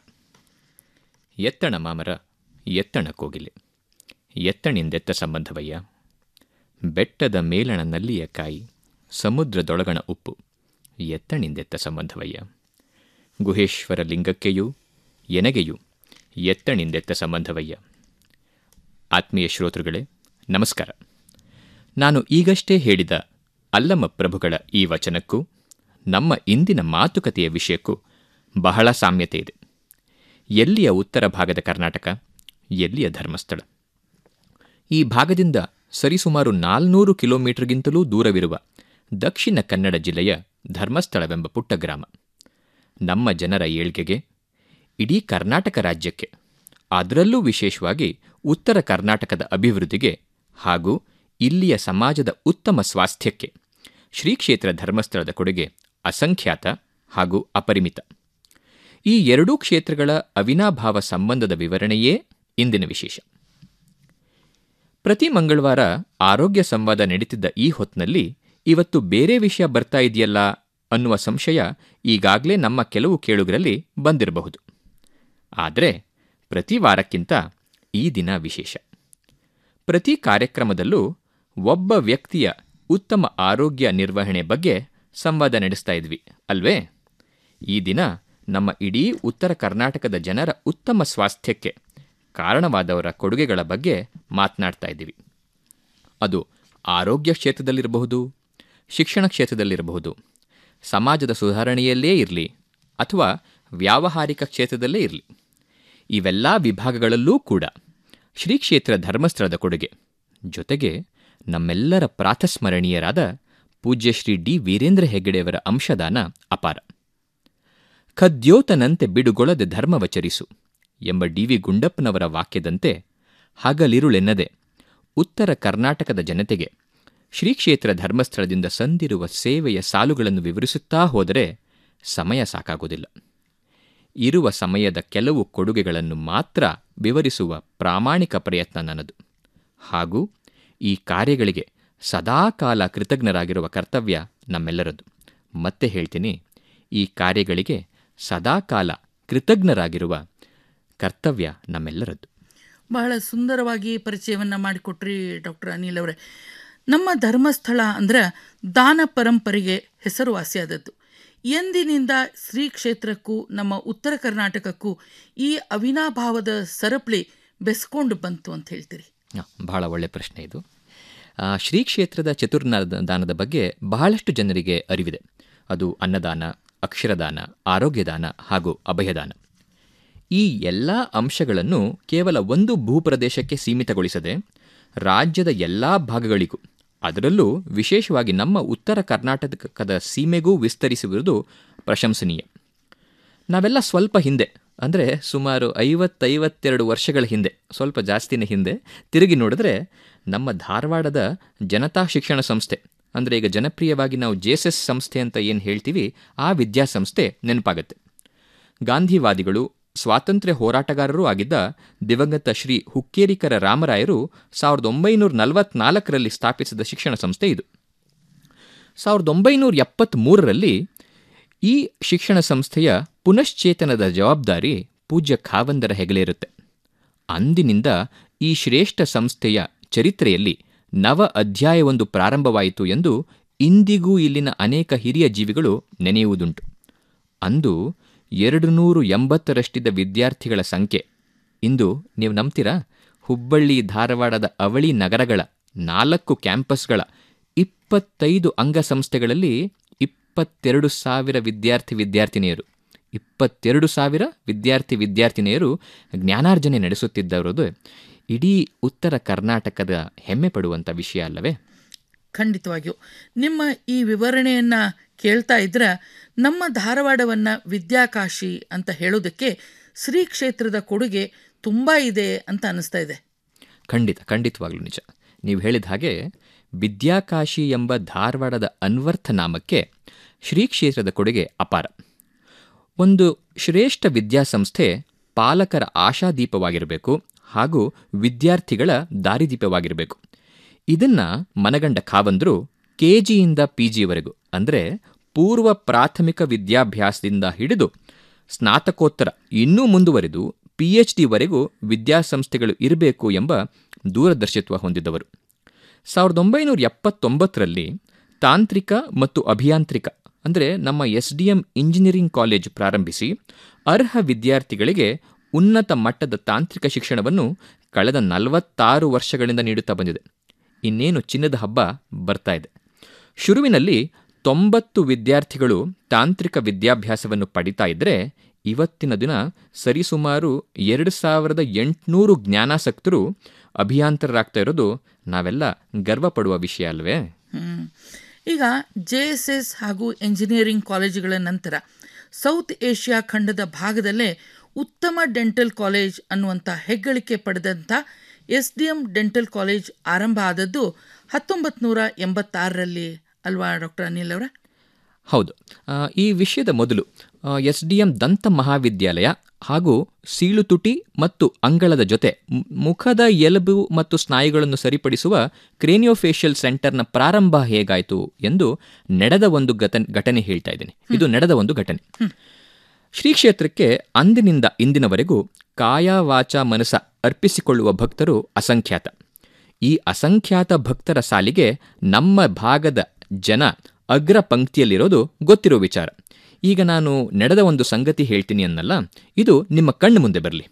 ಎತ್ತಣ ಮಾಮರ ಎತ್ತಣ ಕೋಗಿಲೆ ಎತ್ತಣಿಂದೆತ್ತ ಸಂಬಂಧವಯ್ಯ ಬೆಟ್ಟದ ಮೇಲಣ ನಲ್ಲಿಯ ಕಾಯಿ ಸಮುದ್ರದೊಳಗಣ ಉಪ್ಪು ಎತ್ತಣಿಂದೆತ್ತ ಸಂಬಂಧವಯ್ಯ ಗುಹೇಶ್ವರ ಲಿಂಗಕ್ಕೆಯೂ ಎನಗೆಯೂ ಎತ್ತಣಿಂದೆತ್ತ ಸಂಬಂಧವಯ್ಯ ಆತ್ಮೀಯ ಶ್ರೋತೃಗಳೇ ನಮಸ್ಕಾರ ನಾನು ಈಗಷ್ಟೇ ಹೇಳಿದ ಅಲ್ಲಮ ಪ್ರಭುಗಳ ಈ ವಚನಕ್ಕೂ ನಮ್ಮ ಇಂದಿನ ಮಾತುಕತೆಯ ವಿಷಯಕ್ಕೂ ಬಹಳ ಸಾಮ್ಯತೆ ಇದೆ ಎಲ್ಲಿಯ ಉತ್ತರ ಭಾಗದ ಕರ್ನಾಟಕ ಎಲ್ಲಿಯ ಧರ್ಮಸ್ಥಳ ಈ ಭಾಗದಿಂದ ಸರಿಸುಮಾರು ನಾಲ್ನೂರು ಕಿಲೋಮೀಟರ್ಗಿಂತಲೂ ದೂರವಿರುವ ದಕ್ಷಿಣ ಕನ್ನಡ ಜಿಲ್ಲೆಯ ಧರ್ಮಸ್ಥಳವೆಂಬ ಪುಟ್ಟ ಗ್ರಾಮ ನಮ್ಮ ಜನರ ಏಳ್ಗೆಗೆ ಇಡೀ ಕರ್ನಾಟಕ ರಾಜ್ಯಕ್ಕೆ ಅದರಲ್ಲೂ ವಿಶೇಷವಾಗಿ ಉತ್ತರ ಕರ್ನಾಟಕದ ಅಭಿವೃದ್ಧಿಗೆ ಹಾಗೂ ಇಲ್ಲಿಯ ಸಮಾಜದ ಉತ್ತಮ ಸ್ವಾಸ್ಥ್ಯಕ್ಕೆ ಶ್ರೀ ಕ್ಷೇತ್ರ ಧರ್ಮಸ್ಥಳದ ಕೊಡುಗೆ ಅಸಂಖ್ಯಾತ ಹಾಗೂ ಅಪರಿಮಿತ ಈ ಎರಡೂ ಕ್ಷೇತ್ರಗಳ ಅವಿನಾಭಾವ ಸಂಬಂಧದ ವಿವರಣೆಯೇ ಇಂದಿನ ವಿಶೇಷ ಪ್ರತಿ ಮಂಗಳವಾರ ಆರೋಗ್ಯ ಸಂವಾದ ನಡೀತಿದ್ದ ಈ ಹೊತ್ತಿನಲ್ಲಿ ಇವತ್ತು ಬೇರೆ ವಿಷಯ ಬರ್ತಾ ಇದೆಯಲ್ಲ ಅನ್ನುವ ಸಂಶಯ ಈಗಾಗಲೇ ನಮ್ಮ ಕೆಲವು ಕೇಳುಗರಲ್ಲಿ ಬಂದಿರಬಹುದು ಆದರೆ ಪ್ರತಿ ವಾರಕ್ಕಿಂತ ಈ ದಿನ ವಿಶೇಷ ಪ್ರತಿ ಕಾರ್ಯಕ್ರಮದಲ್ಲೂ ಒಬ್ಬ ವ್ಯಕ್ತಿಯ ಉತ್ತಮ ಆರೋಗ್ಯ ನಿರ್ವಹಣೆ ಬಗ್ಗೆ ಸಂವಾದ ನಡೆಸ್ತಾ ಇದ್ವಿ ಅಲ್ವೇ ಈ ದಿನ ನಮ್ಮ ಇಡೀ ಉತ್ತರ ಕರ್ನಾಟಕದ ಜನರ ಉತ್ತಮ ಸ್ವಾಸ್ಥ್ಯಕ್ಕೆ ಕಾರಣವಾದವರ ಕೊಡುಗೆಗಳ ಬಗ್ಗೆ ಮಾತನಾಡ್ತಾ ಇದ್ದೀವಿ ಅದು ಆರೋಗ್ಯ ಕ್ಷೇತ್ರದಲ್ಲಿರಬಹುದು ಶಿಕ್ಷಣ ಕ್ಷೇತ್ರದಲ್ಲಿರಬಹುದು ಸಮಾಜದ ಸುಧಾರಣೆಯಲ್ಲೇ ಇರಲಿ ಅಥವಾ ವ್ಯಾವಹಾರಿಕ ಕ್ಷೇತ್ರದಲ್ಲೇ ಇರಲಿ ಇವೆಲ್ಲ ವಿಭಾಗಗಳಲ್ಲೂ ಕೂಡ ಶ್ರೀ ಕ್ಷೇತ್ರ ಧರ್ಮಸ್ಥಳದ ಕೊಡುಗೆ ಜೊತೆಗೆ ನಮ್ಮೆಲ್ಲರ ಪ್ರಾತಸ್ಮರಣೀಯರಾದ ಪೂಜ್ಯ ಶ್ರೀ ಡಿ ವೀರೇಂದ್ರ ಹೆಗ್ಗಡೆಯವರ ಅಂಶದಾನ ಅಪಾರ ಖದ್ಯೋತನಂತೆ ಬಿಡುಗೊಳದೆ ಧರ್ಮವಚರಿಸು ಎಂಬ ಡಿ ವಿ ಗುಂಡಪ್ಪನವರ ವಾಕ್ಯದಂತೆ ಹಗಲಿರುಳೆನ್ನದೆ ಉತ್ತರ ಕರ್ನಾಟಕದ ಜನತೆಗೆ ಶ್ರೀ ಕ್ಷೇತ್ರ ಧರ್ಮಸ್ಥಳದಿಂದ ಸಂದಿರುವ ಸೇವೆಯ ಸಾಲುಗಳನ್ನು ವಿವರಿಸುತ್ತಾ ಹೋದರೆ ಸಮಯ ಸಾಕಾಗುವುದಿಲ್ಲ ಇರುವ ಸಮಯದ ಕೆಲವು ಕೊಡುಗೆಗಳನ್ನು ಮಾತ್ರ ವಿವರಿಸುವ ಪ್ರಾಮಾಣಿಕ ಪ್ರಯತ್ನ ನನ್ನದು ಹಾಗೂ ಈ ಕಾರ್ಯಗಳಿಗೆ ಸದಾಕಾಲ ಕೃತಜ್ಞರಾಗಿರುವ ಕರ್ತವ್ಯ ನಮ್ಮೆಲ್ಲರದು ಮತ್ತೆ ಹೇಳ್ತೀನಿ ಈ ಕಾರ್ಯಗಳಿಗೆ ಸದಾಕಾಲ ಕೃತಜ್ಞರಾಗಿರುವ ಕರ್ತವ್ಯ ನಮ್ಮೆಲ್ಲರದ್ದು
ಬಹಳ ಸುಂದರವಾಗಿ ಪರಿಚಯವನ್ನು ಮಾಡಿಕೊಟ್ರಿ ಡಾಕ್ಟರ್ ಅನಿಲ್ ಅವರೇ ನಮ್ಮ ಧರ್ಮಸ್ಥಳ ಅಂದ್ರೆ ದಾನ ಪರಂಪರೆಗೆ ಹೆಸರುವಾಸಿಯಾದದ್ದು ಎಂದಿನಿಂದ ಶ್ರೀ ಕ್ಷೇತ್ರಕ್ಕೂ ನಮ್ಮ ಉತ್ತರ ಕರ್ನಾಟಕಕ್ಕೂ ಈ ಅವಿನಾಭಾವದ ಸರಪಳಿ ಬೆಸ್ಕೊಂಡು ಬಂತು ಅಂತ ಹೇಳ್ತೀರಿ
ಬಹಳ ಒಳ್ಳೆಯ ಪ್ರಶ್ನೆ ಇದು ಶ್ರೀ ಕ್ಷೇತ್ರದ ಚತುರ್ನಾದ ದಾನದ ಬಗ್ಗೆ ಬಹಳಷ್ಟು ಜನರಿಗೆ ಅರಿವಿದೆ ಅದು ಅನ್ನದಾನ ಅಕ್ಷರದಾನ ಆರೋಗ್ಯದಾನ ಹಾಗೂ ಅಭಯದಾನ ಈ ಎಲ್ಲ ಅಂಶಗಳನ್ನು ಕೇವಲ ಒಂದು ಭೂಪ್ರದೇಶಕ್ಕೆ ಸೀಮಿತಗೊಳಿಸದೆ ರಾಜ್ಯದ ಎಲ್ಲ ಭಾಗಗಳಿಗೂ ಅದರಲ್ಲೂ ವಿಶೇಷವಾಗಿ ನಮ್ಮ ಉತ್ತರ ಕರ್ನಾಟಕದ ಸೀಮೆಗೂ ವಿಸ್ತರಿಸುವುದು ಪ್ರಶಂಸನೀಯ ನಾವೆಲ್ಲ ಸ್ವಲ್ಪ ಹಿಂದೆ ಅಂದರೆ ಸುಮಾರು ಐವತ್ತೈವತ್ತೆರಡು ವರ್ಷಗಳ ಹಿಂದೆ ಸ್ವಲ್ಪ ಜಾಸ್ತಿನೇ ಹಿಂದೆ ತಿರುಗಿ ನೋಡಿದ್ರೆ ನಮ್ಮ ಧಾರವಾಡದ ಜನತಾ ಶಿಕ್ಷಣ ಸಂಸ್ಥೆ ಅಂದರೆ ಈಗ ಜನಪ್ರಿಯವಾಗಿ ನಾವು ಜೆ ಎಸ್ ಎಸ್ ಸಂಸ್ಥೆ ಅಂತ ಏನು ಹೇಳ್ತೀವಿ ಆ ವಿದ್ಯಾಸಂಸ್ಥೆ ನೆನಪಾಗತ್ತೆ ಗಾಂಧಿವಾದಿಗಳು ಸ್ವಾತಂತ್ರ್ಯ ಹೋರಾಟಗಾರರೂ ಆಗಿದ್ದ ದಿವಂಗತ ಶ್ರೀ ಹುಕ್ಕೇರಿಕರ ರಾಮರಾಯರು ಸಾವಿರದ ಒಂಬೈನೂರ ನಲವತ್ನಾಲ್ಕರಲ್ಲಿ ಸ್ಥಾಪಿಸಿದ ಶಿಕ್ಷಣ ಸಂಸ್ಥೆ ಇದು ಸಾವಿರದ ಒಂಬೈನೂರ ಎಪ್ಪತ್ತ್ಮೂರರಲ್ಲಿ ಈ ಶಿಕ್ಷಣ ಸಂಸ್ಥೆಯ ಪುನಶ್ಚೇತನದ ಜವಾಬ್ದಾರಿ ಪೂಜ್ಯ ಖಾವಂದರ ಹೆಗಲೇರುತ್ತೆ ಅಂದಿನಿಂದ ಈ ಶ್ರೇಷ್ಠ ಸಂಸ್ಥೆಯ ಚರಿತ್ರೆಯಲ್ಲಿ ನವ ಅಧ್ಯಾಯವೊಂದು ಪ್ರಾರಂಭವಾಯಿತು ಎಂದು ಇಂದಿಗೂ ಇಲ್ಲಿನ ಅನೇಕ ಹಿರಿಯ ಜೀವಿಗಳು ನೆನೆಯುವುದುಂಟು ಅಂದು ಎರಡು ನೂರು ಎಂಬತ್ತರಷ್ಟಿದ್ದ ವಿದ್ಯಾರ್ಥಿಗಳ ಸಂಖ್ಯೆ ಇಂದು ನೀವು ನಂಬ್ತೀರಾ ಹುಬ್ಬಳ್ಳಿ ಧಾರವಾಡದ ಅವಳಿ ನಗರಗಳ ನಾಲ್ಕು ಕ್ಯಾಂಪಸ್ಗಳ ಇಪ್ಪತ್ತೈದು ಅಂಗಸಂಸ್ಥೆಗಳಲ್ಲಿ ಇಪ್ಪತ್ತೆರಡು ಸಾವಿರ ವಿದ್ಯಾರ್ಥಿ ವಿದ್ಯಾರ್ಥಿನಿಯರು ಇಪ್ಪತ್ತೆರಡು ಸಾವಿರ ವಿದ್ಯಾರ್ಥಿ ವಿದ್ಯಾರ್ಥಿನಿಯರು ಜ್ಞಾನಾರ್ಜನೆ ನಡೆಸುತ್ತಿದ್ದವರದು ಇಡೀ ಉತ್ತರ ಕರ್ನಾಟಕದ ಹೆಮ್ಮೆ ಪಡುವಂಥ ವಿಷಯ ಅಲ್ಲವೇ
ಖಂಡಿತವಾಗಿಯೂ ನಿಮ್ಮ ಈ ವಿವರಣೆಯನ್ನು ಕೇಳ್ತಾ ಇದ್ರೆ ನಮ್ಮ ಧಾರವಾಡವನ್ನು ವಿದ್ಯಾಕಾಶಿ ಅಂತ ಹೇಳೋದಕ್ಕೆ ಶ್ರೀ ಕ್ಷೇತ್ರದ ಕೊಡುಗೆ ತುಂಬ ಇದೆ ಅಂತ ಅನಿಸ್ತಾ ಇದೆ
ಖಂಡಿತ ಖಂಡಿತವಾಗ್ಲೂ ನಿಜ ನೀವು ಹೇಳಿದ ಹಾಗೆ ವಿದ್ಯಾಕಾಶಿ ಎಂಬ ಧಾರವಾಡದ ಅನ್ವರ್ಥ ನಾಮಕ್ಕೆ ಶ್ರೀ ಕ್ಷೇತ್ರದ ಕೊಡುಗೆ ಅಪಾರ ಒಂದು ಶ್ರೇಷ್ಠ ವಿದ್ಯಾಸಂಸ್ಥೆ ಪಾಲಕರ ಆಶಾದೀಪವಾಗಿರಬೇಕು ಹಾಗೂ ವಿದ್ಯಾರ್ಥಿಗಳ ದಾರಿದೀಪವಾಗಿರಬೇಕು ಇದನ್ನ ಮನಗಂಡ ಖಾವಂದರು ಕೆಜಿಯಿಂದ ಪಿ ಜಿಯವರೆಗೂ ಅಂದರೆ ಪೂರ್ವ ಪ್ರಾಥಮಿಕ ವಿದ್ಯಾಭ್ಯಾಸದಿಂದ ಹಿಡಿದು ಸ್ನಾತಕೋತ್ತರ ಇನ್ನೂ ಮುಂದುವರೆದು ಪಿ ಎಚ್ ಡಿವರೆಗೂ ವಿದ್ಯಾಸಂಸ್ಥೆಗಳು ಇರಬೇಕು ಎಂಬ ದೂರದರ್ಶಿತ್ವ ಹೊಂದಿದ್ದವರು ಸಾವಿರದ ಒಂಬೈನೂರ ಎಪ್ಪತ್ತೊಂಬತ್ತರಲ್ಲಿ ತಾಂತ್ರಿಕ ಮತ್ತು ಅಭಿಯಾಂತ್ರಿಕ ಅಂದರೆ ನಮ್ಮ S D M engineering college ಪ್ರಾರಂಭಿಸಿ ಅರ್ಹ ವಿದ್ಯಾರ್ಥಿಗಳಿಗೆ ಉನ್ನತ ಮಟ್ಟದ ತಾಂತ್ರಿಕ ಶಿಕ್ಷಣವನ್ನು ಕಳೆದ ನಲವತ್ತಾರು ವರ್ಷಗಳಿಂದ ನೀಡುತ್ತಾ ಬಂದಿದೆ ಇನ್ನೇನು ಚಿನ್ನದ ಹಬ್ಬ ಬರ್ತಾ ಇದೆ ಶುರುವಿನಲ್ಲಿ ತೊಂಬತ್ತು ವಿದ್ಯಾರ್ಥಿಗಳು ತಾಂತ್ರಿಕ ವಿದ್ಯಾಭ್ಯಾಸವನ್ನು ಪಡಿತಾ ಇದ್ದರೆ ಇವತ್ತಿನ ದಿನ ಸರಿಸುಮಾರು ಎರಡು ಸಾವಿರದ ಎಂಟುನೂರು ಜ್ಞಾನಾಸಕ್ತರು ಅಭಿಯಾಂತರರಾಗ್ತಾ ಇರೋದು ನಾವೆಲ್ಲ ಗರ್ವ ಪಡುವ ವಿಷಯ ಅಲ್ವೇ
ಹ್ಮ್. ಈಗ ಜೆ ಎಸ್ ಎಸ್ ಹಾಗೂ ಎಂಜಿನಿಯರಿಂಗ್ ಕಾಲೇಜುಗಳ ನಂತರ ಸೌತ್ ಏಷ್ಯಾ ಖಂಡದ ಭಾಗದಲ್ಲೇ ಉತ್ತಮ ಡೆಂಟಲ್ ಕಾಲೇಜ್ ಅನ್ನುವಂಥ ಹೆಗ್ಗಳಿಕೆ ಪಡೆದಂಥ S D M dental college ಆರಂಭ ಆದದ್ದು ಹತ್ತೊಂಬತ್ತು ನೂರ ಎಂಬತ್ತಾರರಲ್ಲಿ ಅಲ್ವಾ ಡಾಕ್ಟರ್ ಅನಿಲ್ ಅವರ
ಹೌದು ಆ, ಈ ವಿಷಯದ ಮೊದಲು ಎಸ್ ಡಿ ಎಂ ದಂತ ಮಹಾವಿದ್ಯಾಲಯ ಹಾಗೂ ಸೀಳುತುಟಿ ಮತ್ತು ಅಂಗಳದ ಜೊತೆ ಮ್- ಮುಖದ ಎಲುಬು ಮತ್ತು ಸ್ನಾಯುಗಳನ್ನು ಸರಿಪಡಿಸುವ ಕ್ರೇನಿಯೋಫೇಷಿಯಲ್ ಸೆಂಟರ್ನ ಪ್ರಾರಂಭ ಹೇಗಾಯಿತು ಎಂದು ನಡೆದ ಒಂದು ಘಟನೆ ಘಟನೆ ಹೇಳ್ತಾ ಇದ್ದೇನೆ ಇದು ನಡೆದ ಒಂದು ಘಟನೆ ಶ್ರೀ ಕ್ಷೇತ್ರಕ್ಕೆ ಅಂದಿನಿಂದ ಇಂದಿನವರೆಗೂ ಕಾಯ ವಾಚ ಮನಸ ಅರ್ಪಿಸಿಕೊಳ್ಳುವ ಭಕ್ತರು ಅಸಂಖ್ಯಾತ ಈ ಅಸಂಖ್ಯಾತ ಭಕ್ತರ ಸಾಲಿಗೆ ನಮ್ಮ ಭಾಗದ ಜನ ಅಗ್ರ ಪಂಕ್ತಿಯಲ್ಲಿರೋದು ಗೊತ್ತಿರೋ ವಿಚಾರ ಈಗ ನಾನು ನಡೆದ ಒಂದು ಸಂಗತಿ ಹೇಳ್ತೀನಿ ಅನ್ನಲ್ಲ ಇದು ನಿಮ್ಮ ಕಣ್ಣು ಮುಂದೆ ಬರಲಿ